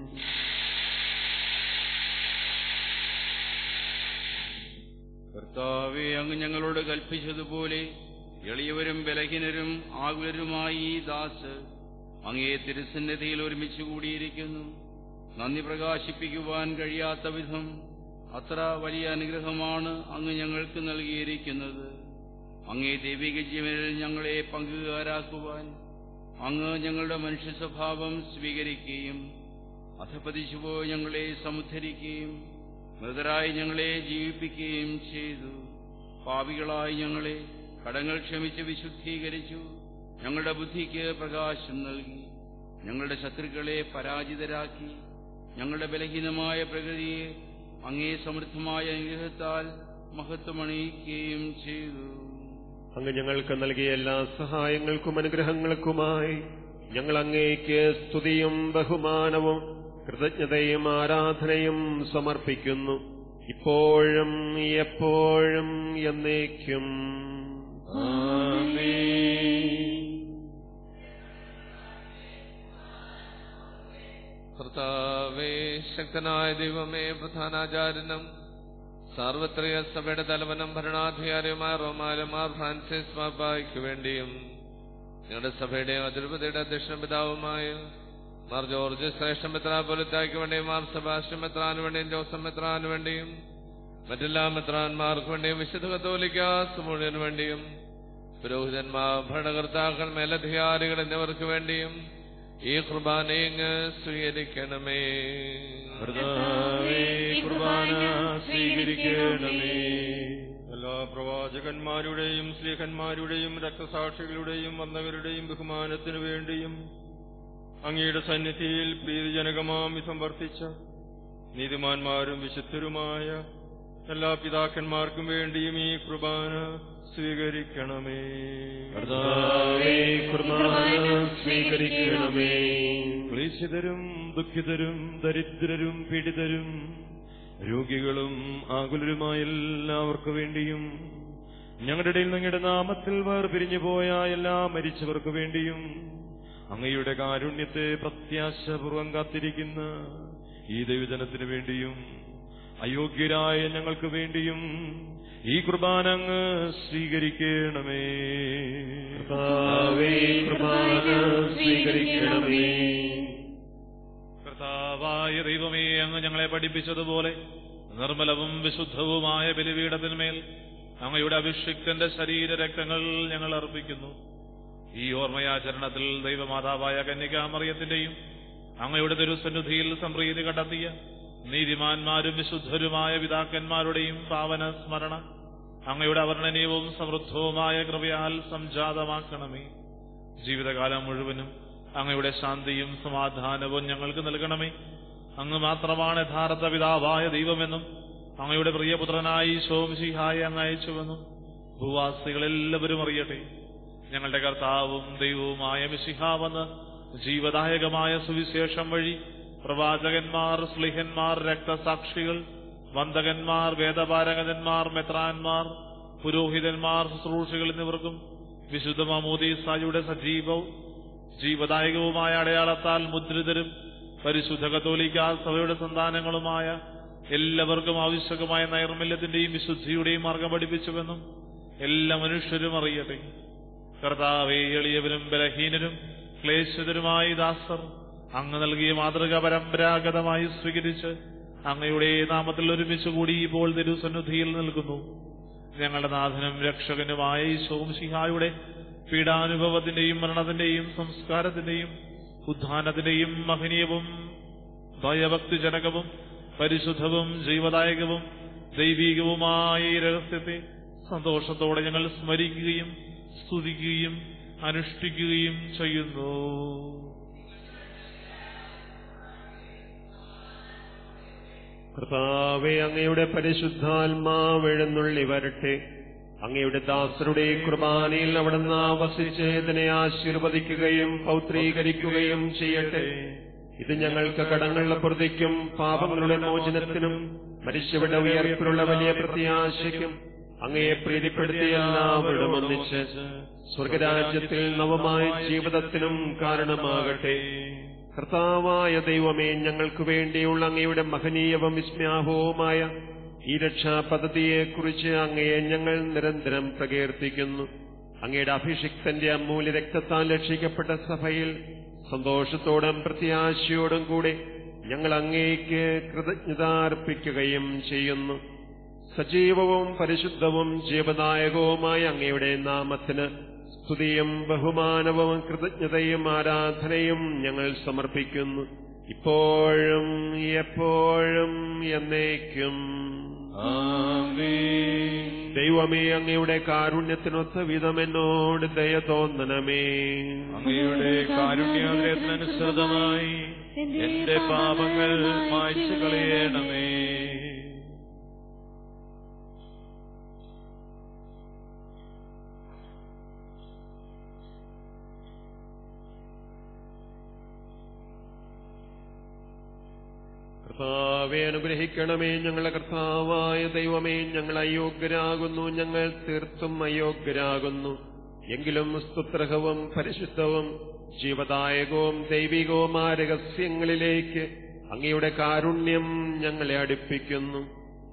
കർത്താവെ അങ്ങ് ഞങ്ങളോട് കൽപ്പിച്ചതുപോലെ എളിയവരും ബലഹീനരും ആകുലരുമായി ഈ ദാസ് അങ്ങേ തിരുസന്നിധിയിൽ ഒരുമിച്ച് കൂടിയിരിക്കുന്നു നന്ദി പ്രകാശിപ്പിക്കുവാൻ കഴിയാത്ത വിധം അത്ര വലിയ അനുഗ്രഹമാണ് അങ്ങ് ഞങ്ങൾക്ക് നൽകിയിരിക്കുന്നത് അങ്ങേ ദൈവിക ജീവനിൽ ഞങ്ങളെ പങ്കുകാരാക്കുവാൻ അങ്ങ് ഞങ്ങളുടെ മനുഷ്യ സ്വഭാവം സ്വീകരിക്കുകയും അധപതിച്ചുപോയി ഞങ്ങളെ സമുദ്ധരിക്കുകയും മൃതരായി ഞങ്ങളെ ജീവിപ്പിക്കുകയും ചെയ്തു പാപികളായി ഞങ്ങളെ കടങ്ങൾ ക്ഷമിച്ച് വിശുദ്ധീകരിച്ചു ഞങ്ങളുടെ ബുദ്ധിക്ക് പ്രകാശം നൽകി ഞങ്ങളുടെ ശത്രുക്കളെ പരാജിതരാക്കി ഞങ്ങളുടെ ബലഹീനമായ പ്രകൃതിയെ അങ്ങേ സമൃദ്ധമായ അനുഗ്രഹത്താൽ മഹത്വമണിയിക്കുകയും ചെയ്തു അങ്ങ് ഞങ്ങൾക്ക് നൽകിയ എല്ലാ സഹായങ്ങൾക്കും അനുഗ്രഹങ്ങൾക്കുമായി ഞങ്ങൾ അങ്ങേക്ക് സ്തുതിയും ബഹുമാനവും കൃതജ്ഞതയും ആരാധനയും സമർപ്പിക്കുന്നു ഇപ്പോഴും എപ്പോഴും എന്നേക്കും കർത്താവേ ശക്തനായ ദൈവമേ പ്രധാനാചാര്യനും സാർവത്രിക സഭയുടെ തലവനും ഭരണാധികാരിയുമായ റോമാലമാർ ഫ്രാൻസിസ് മാപ്പായ്ക്ക് വേണ്ടിയും ഞങ്ങളുടെ സഭയുടെ അതിരുപതിയുടെ അധ്യക്ഷ പിതാവുമായ മാർ ജോർജ് ശ്രേഷ്ഠ മെത്രാപൊലിത്തായ്ക്ക് വേണ്ടിയും മാർ സെബാസ്റ്റ്യൻ മെത്രാന് വേണ്ടിയും ജോസഫ് മെത്രാന് വേണ്ടിയും മറ്റെല്ലാ മെത്രാന്മാർക്ക് വേണ്ടിയും വിശുദ്ധ കത്തോലിക്ക സമൂഹത്തിന് വേണ്ടിയും പുരോഹിതന്മാർ ഭരണകർത്താക്കൾ മേലധികാരികൾ എന്നിവർക്ക് വേണ്ടിയും ഈ കുർബാനയങ്ങ് സ്വീകരിക്കണമേ കർത്താവേ, കുർബാന സ്വീകരിക്കണമേ എല്ലാ പ്രവാചകന്മാരുടെയും സ്ലീഹന്മാരുടെയും രക്തസാക്ഷികളുടെയും വന്നവരുടെയും ബഹുമാനത്തിനു വേണ്ടിയും അങ്ങയുടെ സന്നിധിയിൽ പ്രീതിജനകമാം വിധം വർത്തിച്ച നീതിമാന്മാരും വിശുദ്ധരുമായ എല്ലാ പിതാക്കന്മാർക്കും വേണ്ടിയും ഈ കുർബാന സ്വീകരിക്കണമേ കർത്താവേ കുർബാന സ്വീകരിക്കണമേ ക്ലേശിതരും ദുഃഖിതരും ദരിദ്രരും പീഡിതരും രോഗികളും ആകുലരുമായ എല്ലാവർക്കു വേണ്ടിയും ഞങ്ങളുടെ ഇടയിൽ നിങ്ങളുടെ നാമത്തിൽ വേർപിരിഞ്ഞു പോയ എല്ലാ മരിച്ചവർക്കു വേണ്ടിയും അങ്ങയുടെ കാരുണ്യത്തെ പ്രത്യാശപൂർവം കാത്തിരിക്കുന്ന ഈ ദൈവജനത്തിനു വേണ്ടിയും അയോഗ്യരായ ഞങ്ങൾക്ക് വേണ്ടിയും ഈ കുർബാന അങ്ങ് സ്വീകരിക്കണമേ കർത്താവേ കുർബാന സ്വീകരിക്കണമേ കർത്താവായ ദൈവമേ അങ്ങ് ഞങ്ങളെ പഠിപ്പിച്ചതുപോലെ നിർമ്മലവും വിശുദ്ധവുമായ ബലിപീഠത്തിന്മേൽ അങ്ങയുടെ അഭിഷിക്തന്റെ ശരീര രക്തങ്ങൾ ഞങ്ങൾ അർപ്പിക്കുന്നു ഈ ഓർമ്മയാചരണത്തിൽ ദൈവമാതാവായ കന്യകാമറിയത്തിന്റെയും അങ്ങയുടെ തിരുസന്നിധിയിൽ സംപ്രീതി കണ്ടെത്തിയ നീതിമാന്മാരും വിശുദ്ധരുമായ പിതാക്കന്മാരുടെയും പാവന സ്മരണ അങ്ങയുടെ അവർണനീയവും സമൃദ്ധവുമായ കൃപയാൽ സംജാതമാക്കണമേ ജീവിതകാലം മുഴുവനും അങ്ങയുടെ ശാന്തിയും സമാധാനവും ഞങ്ങൾക്ക് നൽകണമേ അങ്ങ് മാത്രമാണ് യഥാർത്ഥ പിതാവായ ദൈവമെന്നും അങ്ങയുടെ പ്രിയപുത്രനായി ശോംശിഹായി അങ്ങ് അയച്ചുവെന്നും ഭൂവാസികളെല്ലാവരും അറിയട്ടെ ഞങ്ങളുടെ കർത്താവും ദൈവവുമായ മിശിഹാവെന്ന് ജീവദായകമായ സുവിശേഷം വഴി പ്രവാചകന്മാർ സ്ലിഹന്മാർ രക്തസാക്ഷികൾ വന്ദകന്മാർ വേദപാരകന്മാർ മെത്രാന്മാർ പുരോഹിതന്മാർ ശുശ്രൂഷികൾ എന്നിവർക്കും വിശുദ്ധ മമൂദീസായുടെ സജീവവും ജീവദായകവുമായ അടയാളത്താൽ മുദ്രിതരും പരിശുദ്ധ കത്തോലിക്ക സഭയുടെ സന്താനങ്ങളുമായ എല്ലാവർക്കും ആവശ്യകമായ നൈർമല്യത്തിന്റെയും വിശുദ്ധിയുടെയും മാർഗം പഠിപ്പിച്ചുവെന്നും എല്ലാ മനുഷ്യരും അറിയട്ടെ കർത്താവെ എളിയവരും ബലഹീനരും ക്ലേശിതരുമായ ദാസർ അങ്ങ് നൽകിയ മാതൃക പരമ്പരാഗതമായി സ്വീകരിച്ച് അങ്ങയുടെ നാമത്തിൽ ഒരുമിച്ച് കൂടി ഇപ്പോൾ തിരുസന്നിധിയിൽ നിൽക്കുന്നു ഞങ്ങളുടെ നാഥനും രക്ഷകനുമായ ശോംശിഹായുടെ പീഡാനുഭവത്തിന്റെയും മരണത്തിന്റെയും സംസ്കാരത്തിന്റെയും ഉദ്ധാനത്തിന്റെയും മഹനീയവും ഭയഭക്തിജനകവും പരിശുദ്ധവും ജീവദായകവും ദൈവീകവുമായ ഈ രഹസ്യത്തെ സന്തോഷത്തോടെ ഞങ്ങൾ സ്മരിക്കുകയും സ്തുതിക്കുകയും അനുഷ്ഠിക്കുകയും ചെയ്യുന്നു കർത്താവെ അങ്ങയുടെ പരിശുദ്ധാത്മാവ് എഴുന്നള്ളി വരട്ടെ അങ്ങയുടെ ദാസരുടെ കുർബാനയിൽ അവിടുന്ന് വസിച്ച് ഇതിനെ ആശീർവദിക്കുകയും പൗത്രീകരിക്കുകയും ചെയ്യട്ടെ ഇത് ഞങ്ങൾക്ക് കടങ്ങളുടെ പ്രതിക്കും പാപങ്ങളുടെ മോചനത്തിനും മരിച്ചവിടെ ഉയർപ്പിലുള്ള വലിയ പ്രത്യാശയ്ക്കും അങ്ങയെ പ്രീതിപ്പെടുത്തിയ എല്ലാവരും ഒന്നിച്ച് സ്വർഗരാജ്യത്തിൽ നവമായ ജീവിതത്തിനും കാരണമാകട്ടെ കർത്താവായ ദൈവമേ ഞങ്ങൾക്ക് വേണ്ടിയുള്ള അങ്ങയുടെ മഹനീയവും വിസ്മ്യാഹവുമായ ഈ രക്ഷാപദ്ധതിയെക്കുറിച്ച് അങ്ങയെ ഞങ്ങൾ നിരന്തരം പ്രകീർത്തിക്കുന്നു അങ്ങയുടെ അഭിഷിക്തന്റെ അമൂല്യ രക്തത്താൽ രക്ഷിക്കപ്പെട്ട സഭയിൽ സന്തോഷത്തോടും പ്രത്യാശയോടും കൂടെ ഞങ്ങൾ അങ്ങേക്ക് കൃതജ്ഞത അർപ്പിക്കുകയും ചെയ്യുന്നു സജീവവും പരിശുദ്ധവും ജീവദായകവുമായ അങ്ങയുടെ നാമത്തിന് സ്തുതിയും ബഹുമാനവും കൃതജ്ഞതയും ആരാധനയും ഞങ്ങൾ സമർപ്പിക്കുന്നു ഇപ്പോഴും എപ്പോഴും എന്നേക്കും ദൈവമേ അങ്ങയുടെ കാരുണ്യത്തിനൊത്ത വിധം എന്നോട് ദയ തോന്നണമേ അങ്ങയുടെ കാരുണ്യാഗ്രഹത്തിനനുസൃതമായി എന്റെ പാപങ്ങൾ മായ്ച്ചു കളയണമേ കർത്താവെ അനുഗ്രഹിക്കണമേ ഞങ്ങളുടെ കർത്താവായ ദൈവമേ ഞങ്ങൾ അയോഗ്യരാകുന്നു ഞങ്ങൾ തീർത്തും അയോഗ്യരാകുന്നു എങ്കിലും സ്തുത്രഹവും പരിശുദ്ധവും ജീവദായകവും ദൈവികവുമായ രഹസ്യങ്ങളിലേക്ക് അങ്ങയുടെ കാരുണ്യം ഞങ്ങളെ അടുപ്പിക്കുന്നു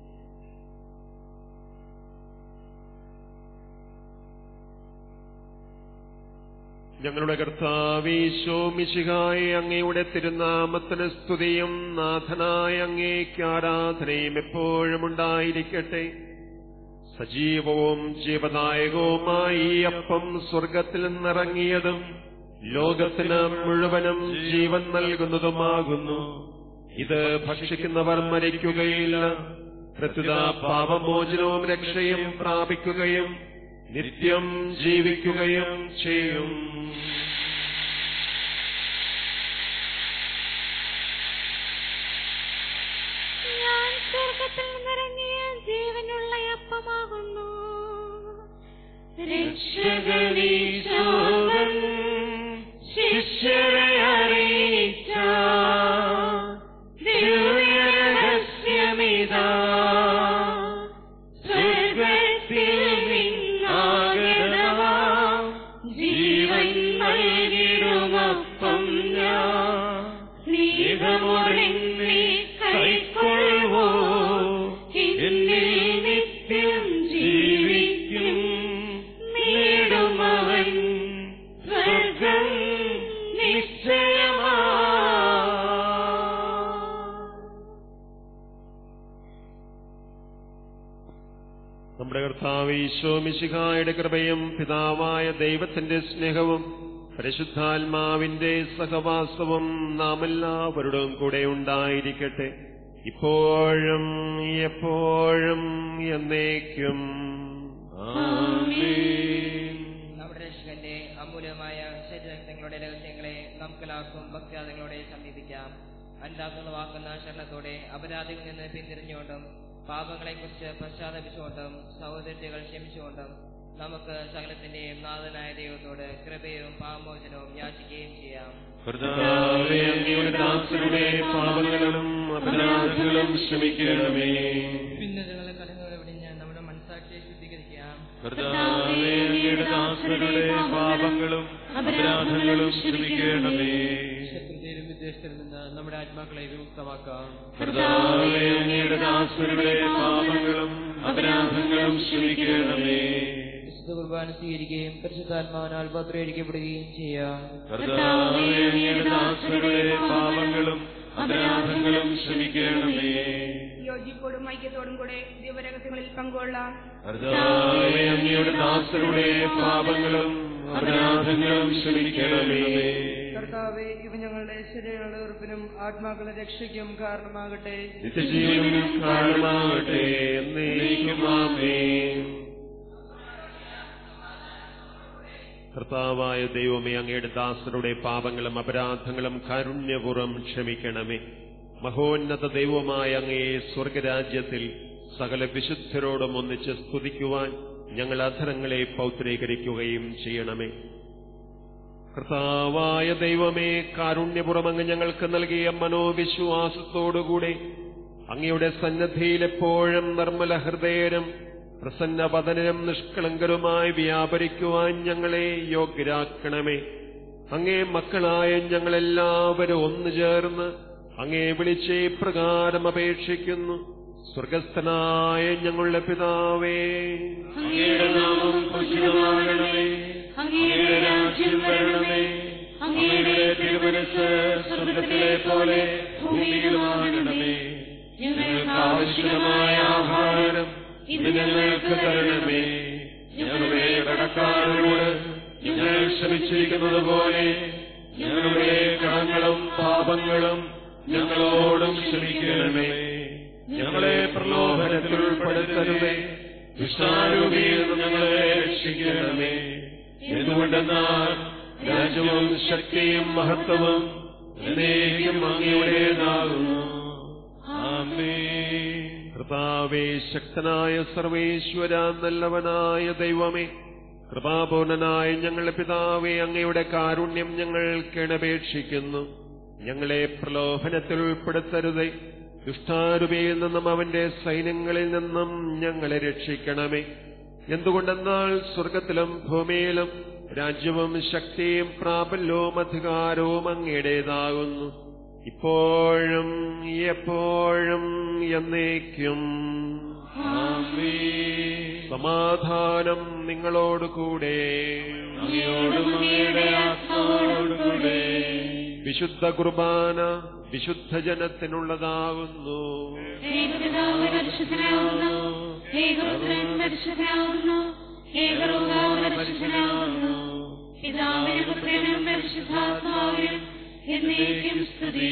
ഞങ്ങളുടെ കർത്താവീശോമിശിഹായ അങ്ങയുടെ തിരുനാമത്തിന് സ്തുതിയും നാഥനായ അങ്ങേക്ക് ആരാധനയും എപ്പോഴും ഉണ്ടായിരിക്കട്ടെ സജീവവും ജീവദായകവുമായി ഈ അപ്പം സ്വർഗത്തിൽ നിന്നിറങ്ങിയതും ലോകത്തിന് മുഴുവനും ജീവൻ നൽകുന്നതുമാകുന്നു ഇത് ഭക്ഷിക്കുന്നവർ മരിക്കുകയില്ല പ്രത്യുത പാപമോചനവും രക്ഷയും പ്രാപിക്കുകയും നിത്യം ജീവിക്കുകയും ചെയ്യും ഞാൻ സ്വർഗത്തിൽ നിന്നിറങ്ങിയ ജീവനുള്ള അപ്പമാകുന്നു രക്ഷകനീശോവൻ ശിഷ്യരെ അറിയിച്ച ദിവ്യരഹസ്യമിതാ സ്വർഗത്തിൽ നിന്നാകണമാം ജീവൻ നൽകിടുമപ്പം ഞാൻ സ്നേഹമോടെന്നെ കൈക്കൊള്ളുവോ എന്നിൽ നിത്യം ജീവിക്കും നേടുമവൻ സ്വർഗം നിശ്ചയമാ നമ്മുടെ കർത്താവ് ഈശോ മിശിഹായുടെ കൃപയും പിതാവായ ദൈവത്തിന്റെ സ്നേഹവും പരിശുദ്ധാത്മാവിന്റെ സഹവാസവും നാം എല്ലാവരുടെയും കൂടെ ഉണ്ടായിരിക്കട്ടെ ഇപ്പോഴും എപ്പോഴും എന്നേക്കും നമ്മുടെ രക്ഷകന്റെ അമൂല്യമായ ശരീരങ്ങളുടെ രഹസ്യങ്ങളെ നമുക്കെല്ലാവർക്കും ഭക്തിയാദങ്ങളോടെ സമീപിക്കാം അന്താത്തുളവാക്കുന്ന ശരണത്തോടെ അപരാധികളിൽ നിന്ന് പിന്തിരിഞ്ഞുകൊണ്ടും പാപങ്ങളെക്കുറിച്ച് പശ്ചാത്തപിച്ചുകൊണ്ടും സഹോദരങ്ങൾ ക്ഷമിച്ചുകൊണ്ടും നമുക്ക് സകലത്തിന്റെയും നാഥനായ ദൈവത്തോട് കൃപയും പാമോചനവും യാചിക്കുകയും ചെയ്യാം കർത്താവേ, അങ്ങയുടെ ദാസരുടെ പാപങ്ങളും അപരാധങ്ങളും ക്ഷമിക്കണമേ ഭിന്നതകളെ കടന്നുകളെ വിടിഞ്ഞ് നമ്മുടെ മനസ്സാക്ഷിയെ ശുദ്ധീകരിക്കാം കർത്താവേ അങ്ങയുടെ ദാസരുടെ പാപങ്ങളും അപരാധങ്ങളും ക്ഷമിക്കണമേ ശത്രുതയിലും വിദ്വേഷത്തിൽ നിന്ന് നമ്മുടെ ആത്മാക്കളെ വിമുക്തമാക്കാം കർത്താവേ അങ്ങയുടെ ദാസരുടെ പാപങ്ങളും അപരാധങ്ങളും ക്ഷമിക്കണമേ വിശുദ്ധ കുർബാന സ്വീകരിക്കുകയും പരിശുദ്ധാത്മാവിനാൽ പത്രയടിക്കപ്പെടുകയും ചെയ്യാം കർത്താവേ അങ്ങയുടെ ദാസരുടെ പാപങ്ങളും അപരാധങ്ങളും ക്ഷമിക്കണമേ യോജിപ്പോടും ഐക്യത്തോടും കൂടെ ദിവരഹസ്യങ്ങളിൽ പങ്കുകൊള്ളാം കർത്താവേ അങ്ങയുടെ ദാസരുടെ പാപങ്ങളും അപരാധങ്ങളും ക്ഷമിക്കണമേ കർത്താവെ ഇവ ഞങ്ങളുടെ ശരീരങ്ങളുടെ ഉറപ്പിനും ആത്മാക്കളുടെ രക്ഷയ്ക്കും കാരണമാകട്ടെ നിത്യജീവനും കാരണമാകട്ടെ എന്നേക്കും ആമേൻ കർത്താവായ ദൈവമേ അങ്ങയുടെ ദാസരുടെ പാപങ്ങളും അപരാധങ്ങളും കാരുണ്യപൂർവ്വം ക്ഷമിക്കണമേ മഹോന്നത ദൈവമായ അങ്ങയെ സ്വർഗരാജ്യത്തിൽ സകല വിശുദ്ധരോടും ഒന്നിച്ച് സ്തുതിക്കുവാൻ ഞങ്ങൾ അധരങ്ങളെ പൗത്രീകരിക്കുകയും ചെയ്യണമേ കർത്താവായ ദൈവമേ കാരുണ്യപുറം അങ്ങ് ഞങ്ങൾക്ക് നൽകിയ മനോവിശ്വാസത്തോടുകൂടെ അങ്ങയുടെ സന്നദ്ധിയിൽ എപ്പോഴും നിർമ്മല ഹൃദയരും പ്രസന്നപതനും നിഷ്കളങ്കരുമായി വ്യാപരിക്കുവാൻ ഞങ്ങളെ യോഗ്യരാക്കണമേ അങ്ങേ മക്കളായ ഞങ്ങളെല്ലാവരും ഒന്നു ചേർന്ന് അങ്ങേ വിളിച്ച് പ്രകാരം അപേക്ഷിക്കുന്നു സ്വർഗസ്ഥനായ ഞങ്ങളുടെ പിതാവേ അങ്ങയുടെ നാമം പൂജിതമാകണമേ അങ്ങയുടെ രാജ്യം വരണമേ അങ്ങയുടെ തിരുമനസ് സ്വർഗത്തിലെ പോലെ ഭൂമിയിലുമാകണമേ ഞങ്ങൾക്ക് ആവശ്യമായ ആഹാരം ഇന്ന് ഞങ്ങൾക്ക് തരണമേ ഞങ്ങളുടെ കടക്കാരോട് ഞങ്ങൾ ക്ഷമിച്ചിരിക്കുന്നത് പോലെ ഞങ്ങളുടെ കടങ്ങളും പാപങ്ങളും ഞങ്ങളോടും ക്ഷമിക്കണമേ ഞങ്ങളെ പ്രലോഭനത്തിൽ ഉൾപ്പെടുത്തരുതേ ദുഷ്ടാരൂപിയിൽ നിന്ന് ഞങ്ങളെ രക്ഷിക്കണമേ എന്തുകൊണ്ടെന്നാൽ രാജ്യവും ശക്തിയും മഹത്വവും എന്നേക്കും അങ്ങയുടേതാകുന്നു ആമേൻ കർത്താവേ ശക്തനായ സർവേശ്വര നല്ലവനായ ദൈവമേ കൃപാപൂർണനായ ഞങ്ങളുടെ പിതാവേ അങ്ങയുടെ കാരുണ്യം ഞങ്ങൾ കിണപേക്ഷിക്കുന്നു ഞങ്ങളെ പ്രലോഭനത്തിൽ ഉൾപ്പെടുത്തരുതേ ദുഷ്ടാരൂപിയിൽ നിന്നും അവന്റെ സൈന്യങ്ങളിൽ നിന്നും ഞങ്ങളെ രക്ഷിക്കണമേ എന്തുകൊണ്ടെന്നാൽ സ്വർഗത്തിലും ഭൂമിയിലും രാജ്യവും ശക്തിയും പ്രാബല്യവും അധികാരവും അങ്ങയുടേതാകുന്നു ഇപ്പോഴും എപ്പോഴും എന്നേക്കും സമാധാനം നിങ്ങളോടുകൂടെ അങ്ങയോടും അങ്ങയുടെ ആത്മാവോടുകൂടെ വിശുദ്ധ കുർബാന വിശുദ്ധ ജനത്തിനുള്ളതാകുന്നു ഏകപിതാവ് പരിശുദ്ധനാകുന്നു ഏകപുത്രൻ പരിശുദ്ധനാകുന്നു ഏകരൂപാവ് പരിശുദ്ധനാകുന്നു പിതാവിനും പുത്രനും പരിശുദ്ധാത്മാവിനും എന്നേക്കും സ്തുതി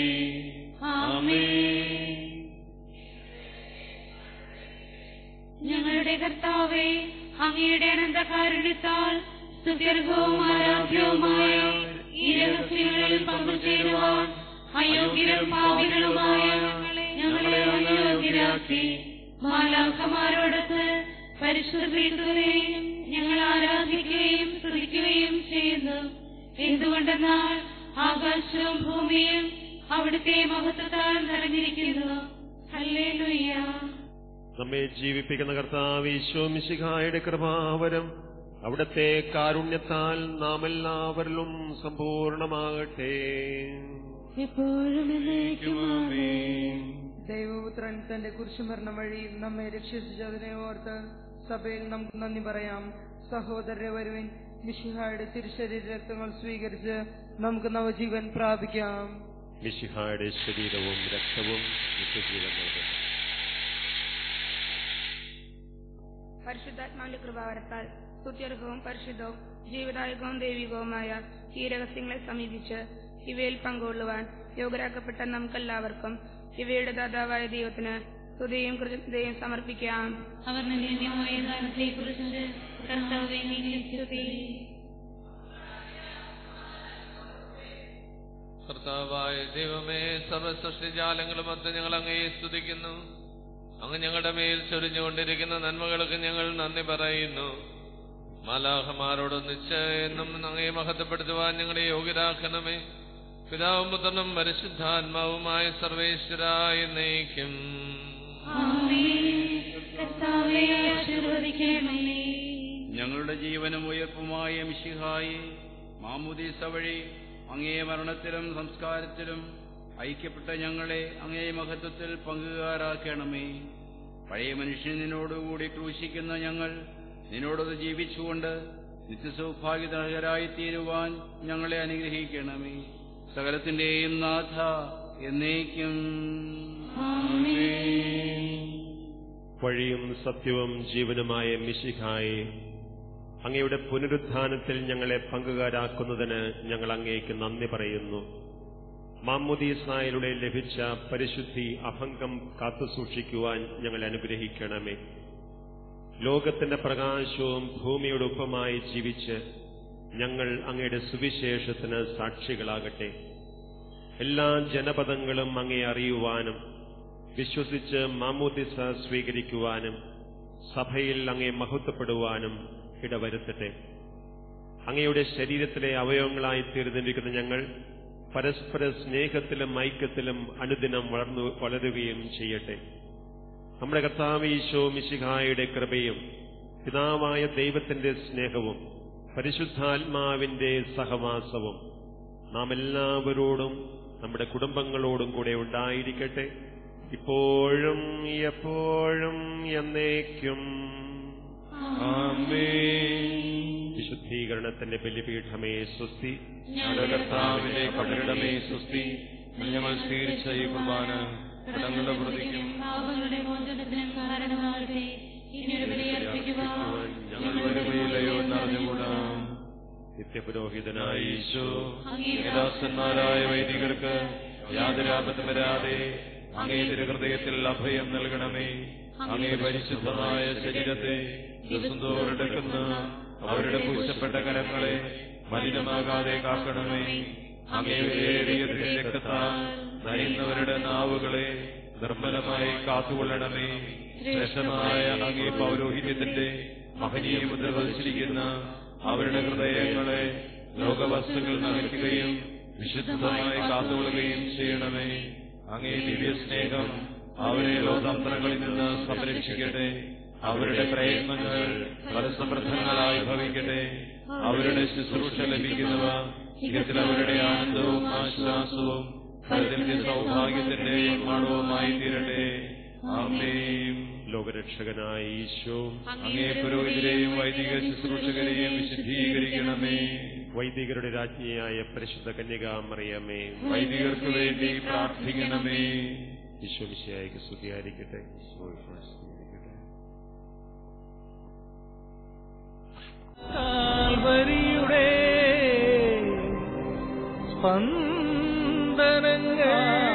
ആമേൻ ഞങ്ങളുടെ കർത്താവേ അങ്ങയുടെ അനന്തകാരുണ്യത്താൽ സുദീർഘവും ആരാധ്യവുമായ ഈ രഹസ്യങ്ങളിൽ പങ്കുചേരുവാൻ അയോഗ്യരും പാപികളുമായ ഞങ്ങളെ അയോഗ്യരാക്കി മാലാഖമാരോടൊത്ത് പരിശുദ്ധ ഞങ്ങൾ ആരാധിക്കുകയും സ്തുതിക്കുകയും ചെയ്യുന്നു എന്തുകൊണ്ടെന്നാൽ ആകാശവും ഭൂമിയും അവിടുത്തെ മഹത്വത്താൽ നിറഞ്ഞിരിക്കുന്നു ഹല്ലേലൂയ്യ നമ്മെ ജീവിപ്പിക്കുന്ന കർത്താവ് ഈശോമിശിഹായുടെ കൃപാവരം അവിടത്തെ കാരുണ്യത്താൽ നാം എല്ലാവരിലും സമ്പൂർണമാകട്ടെ എപ്പോഴും ദൈവപുത്രൻ തന്റെ കുരിശുമരണം വഴി നമ്മെ രക്ഷിച്ചതിനെ ഓർത്ത് സഭയിൽ നമുക്ക് നന്ദി പറയാം സഹോദരരെ വരുവിൻ മിഷിഹായുടെ തിരുശരീര രക്തങ്ങൾ സ്വീകരിച്ച് നമുക്ക് നവജീവൻ പ്രാപിക്കാം മിശിഹായുടെ ശരീരവും രക്തവും നിത്യജീവൻ നൽകുന്നു പരിശുദ്ധാത്മാവിന്റെ കൃപാവരത്താൽ സ്തുത്യർഹവും പരിശുദ്ധവും ജീവദായകവും ദൈവികവുമായ ഈ രഹസ്യങ്ങളെ സമീപിച്ച് ഇവയിൽ പങ്കുകൊള്ളുവാൻ യോഗ്യരാക്കപ്പെട്ട നമുക്കെല്ലാവർക്കും ഇവയുടെ ദാതാവായ ദൈവത്തിന് സ്തുതിയും കൃതജ്ഞതയും സമർപ്പിക്കാം അവർ നിന്യമായ കാലത്തെ കുറിച്ച് കർത്താവെ നീ കർത്താവായ ദൈവമേ സർവസൃഷ്ടിജാലങ്ങളും അത് ഞങ്ങൾ അങ്ങയെ സ്തുതിക്കുന്നു അങ്ങ് ഞങ്ങളുടെ മേൽ ചൊരിഞ്ഞുകൊണ്ടിരിക്കുന്ന നന്മകൾക്ക് ഞങ്ങൾ നന്ദി പറയുന്നു മാലാഹമാരോടൊന്നിച്ച് എന്നും അങ്ങയെ മഹത്വപ്പെടുത്തുവാൻ ഞങ്ങളെ യോഗ്യരാക്കണമേ പിതാവും പുത്രനും പരിശുദ്ധാത്മാവുമായ സർവേശ്വരായ നയിക്കും കർത്താവെ ആശീർവദിക്കണമേ ഞങ്ങളുടെ ജീവനും ഉയർപ്പുമായ മിശിഹായി മാമുദീസ വഴി അങ്ങേ മരണത്തിലും സംസ്കാരത്തിലും ഐക്യപ്പെട്ട ഞങ്ങളെ അങ്ങേ മഹത്വത്തിൽ പങ്കുകാരാക്കണമേ പഴയ മനുഷ്യൻ നിന്നോടുകൂടി ക്രൂശിക്കുന്ന ഞങ്ങൾ നിന്നോടത് ജീവിച്ചുകൊണ്ട് നിത്യസൗഭാഗ്യതരായി തീരുവാൻ ഞങ്ങളെ അനുഗ്രഹിക്കണമേ സകലത്തിന്റെയും നാഥ എന്നേക്കും വഴിയും സത്യവും ജീവനുമായ മിശിഹായെ അങ്ങയുടെ പുനരുത്ഥാനത്തിൽ ഞങ്ങളെ പങ്കുകാരാക്കുന്നതിന് ഞങ്ങൾ അങ്ങേക്ക് നന്ദി പറയുന്നു മാമുദീസായിലൂടെ ലഭിച്ച പരിശുദ്ധി അഭംഗം കാത്തുസൂക്ഷിക്കുവാൻ ഞങ്ങൾ അനുഗ്രഹിക്കണമേ ലോകത്തിന്റെ പ്രകാശവും ഭൂമിയുടെ ഒപ്പമായി ജീവിച്ച് ഞങ്ങൾ അങ്ങയുടെ സുവിശേഷത്തിന് സാക്ഷികളാകട്ടെ എല്ലാ ജനപദങ്ങളും അങ്ങേ അറിയുവാനും വിശ്വസിച്ച് മാമോദിസ സ്വീകരിക്കുവാനും സഭയിൽ അങ്ങേ മഹത്വപ്പെടുവാനും ഇടവരുത്തട്ടെ അങ്ങയുടെ ശരീരത്തിലെ അവയവങ്ങളായി തീർന്നിരിക്കുന്ന ഞങ്ങൾ പരസ്പര സ്നേഹത്തിലും ഐക്യത്തിലും അനുദിനം വളർന്നു വളരുകയും ചെയ്യട്ടെ നമ്മുടെ കർത്താവ് ഈശോ മിശിഹായുടെ കൃപയും പിതാവായ ദൈവത്തിന്റെ സ്നേഹവും പരിശുദ്ധാത്മാവിന്റെ സഹവാസവും നാം എല്ലാവരോടും നമ്മുടെ കുടുംബങ്ങളോടും കൂടെ ഉണ്ടായിരിക്കട്ടെ ഇപ്പോഴും എപ്പോഴും എന്നേക്കും വിശുദ്ധീകരണത്തിന്റെ ബലിപീഠമേ സ്വസ്തി ഞങ്ങളുടെ കർത്താവിന്റെ കടലിടമേ സുസ്തി ഞങ്ങൾ സ്വീകരിച്ച ഈ കുർബാന കടങ്ങളുടെ പ്രതിക്കും പാപങ്ങളുടെ മോചനത്തിനും കാരണമാകട്ടെ ഇനിയൊരു ബലിയർപ്പിക്കുവാൻ ഞങ്ങൾ വരുകയില്ലയോ എന്നറിഞ്ഞുകൂടാം നിത്യപുരോഹിതനായ ഈശോ ഏദാസന്മാരായ വൈദികർക്ക് യാതൊരു ആപത്ത് വരാതെ അങ്ങേ തിരുഹൃദയത്തിൽ അഭയം നൽകണമേ അങ്ങേ പരിശുദ്ധമായ ശരീരത്തെ ദിവസം തോറെടുക്കുന്ന അവരുടെ പൂശപ്പെട്ട കരങ്ങളെ മലിനമാകാതെ കാക്കണമേ അങ്ങേറിയ രക്തത്താൽ നയുന്നവരുടെ നാവുകളെ നിർമ്മലമായി കാത്തുകൊള്ളണമേ ശ്രേഷ്ഠമായ അങ്ങേ പൗരോഹിത്യത്തിന്റെ മഹനീയ മുദ്ര വധിച്ചിരിക്കുന്ന അവരുടെ ഹൃദയങ്ങളെ ലോകവസ്തുക്കൾ നയിക്കുകയും വിശുദ്ധമായി കാത്തുകൊള്ളുകയും ചെയ്യണമേ അങ്ങേ ദിവ്യ സ്നേഹം അവരെ ലോകതന്ത്രങ്ങളിൽ നിന്ന് സംരക്ഷിക്കട്ടെ അവരുടെ പ്രയത്നങ്ങൾ ഫലസമൃദ്ധങ്ങളായി ഭവിക്കട്ടെ അവരുടെ ശുശ്രൂഷ ലഭിക്കുന്നവ ഇഹത്തിൽ അവരുടെ ആനന്ദവും ആശ്വാസവും ഫലത്തിന്റെ സൗഭാഗ്യത്തിന്റെ മണവുമായി തീരട്ടെ ആമേൻ ലോകരക്ഷകനായ ഈശോ അങ്ങേ പുരോഹിതരെയും വൈദിക ശുശ്രൂഷകരെയും വിശുദ്ധീകരിക്കണമേ വൈദികരുടെ രാജ്ഞിയായ പരിശുദ്ധ കന്യകാമറിയമേ വൈദികർക്ക് വേണ്ടി പ്രാർത്ഥിക്കണമേ ഈശോ വിശയായിക്ക് സ്തുതിയായിരിക്കട്ടെ കാൽവരിയുടെ സ്പന്ദനങ്ങൾ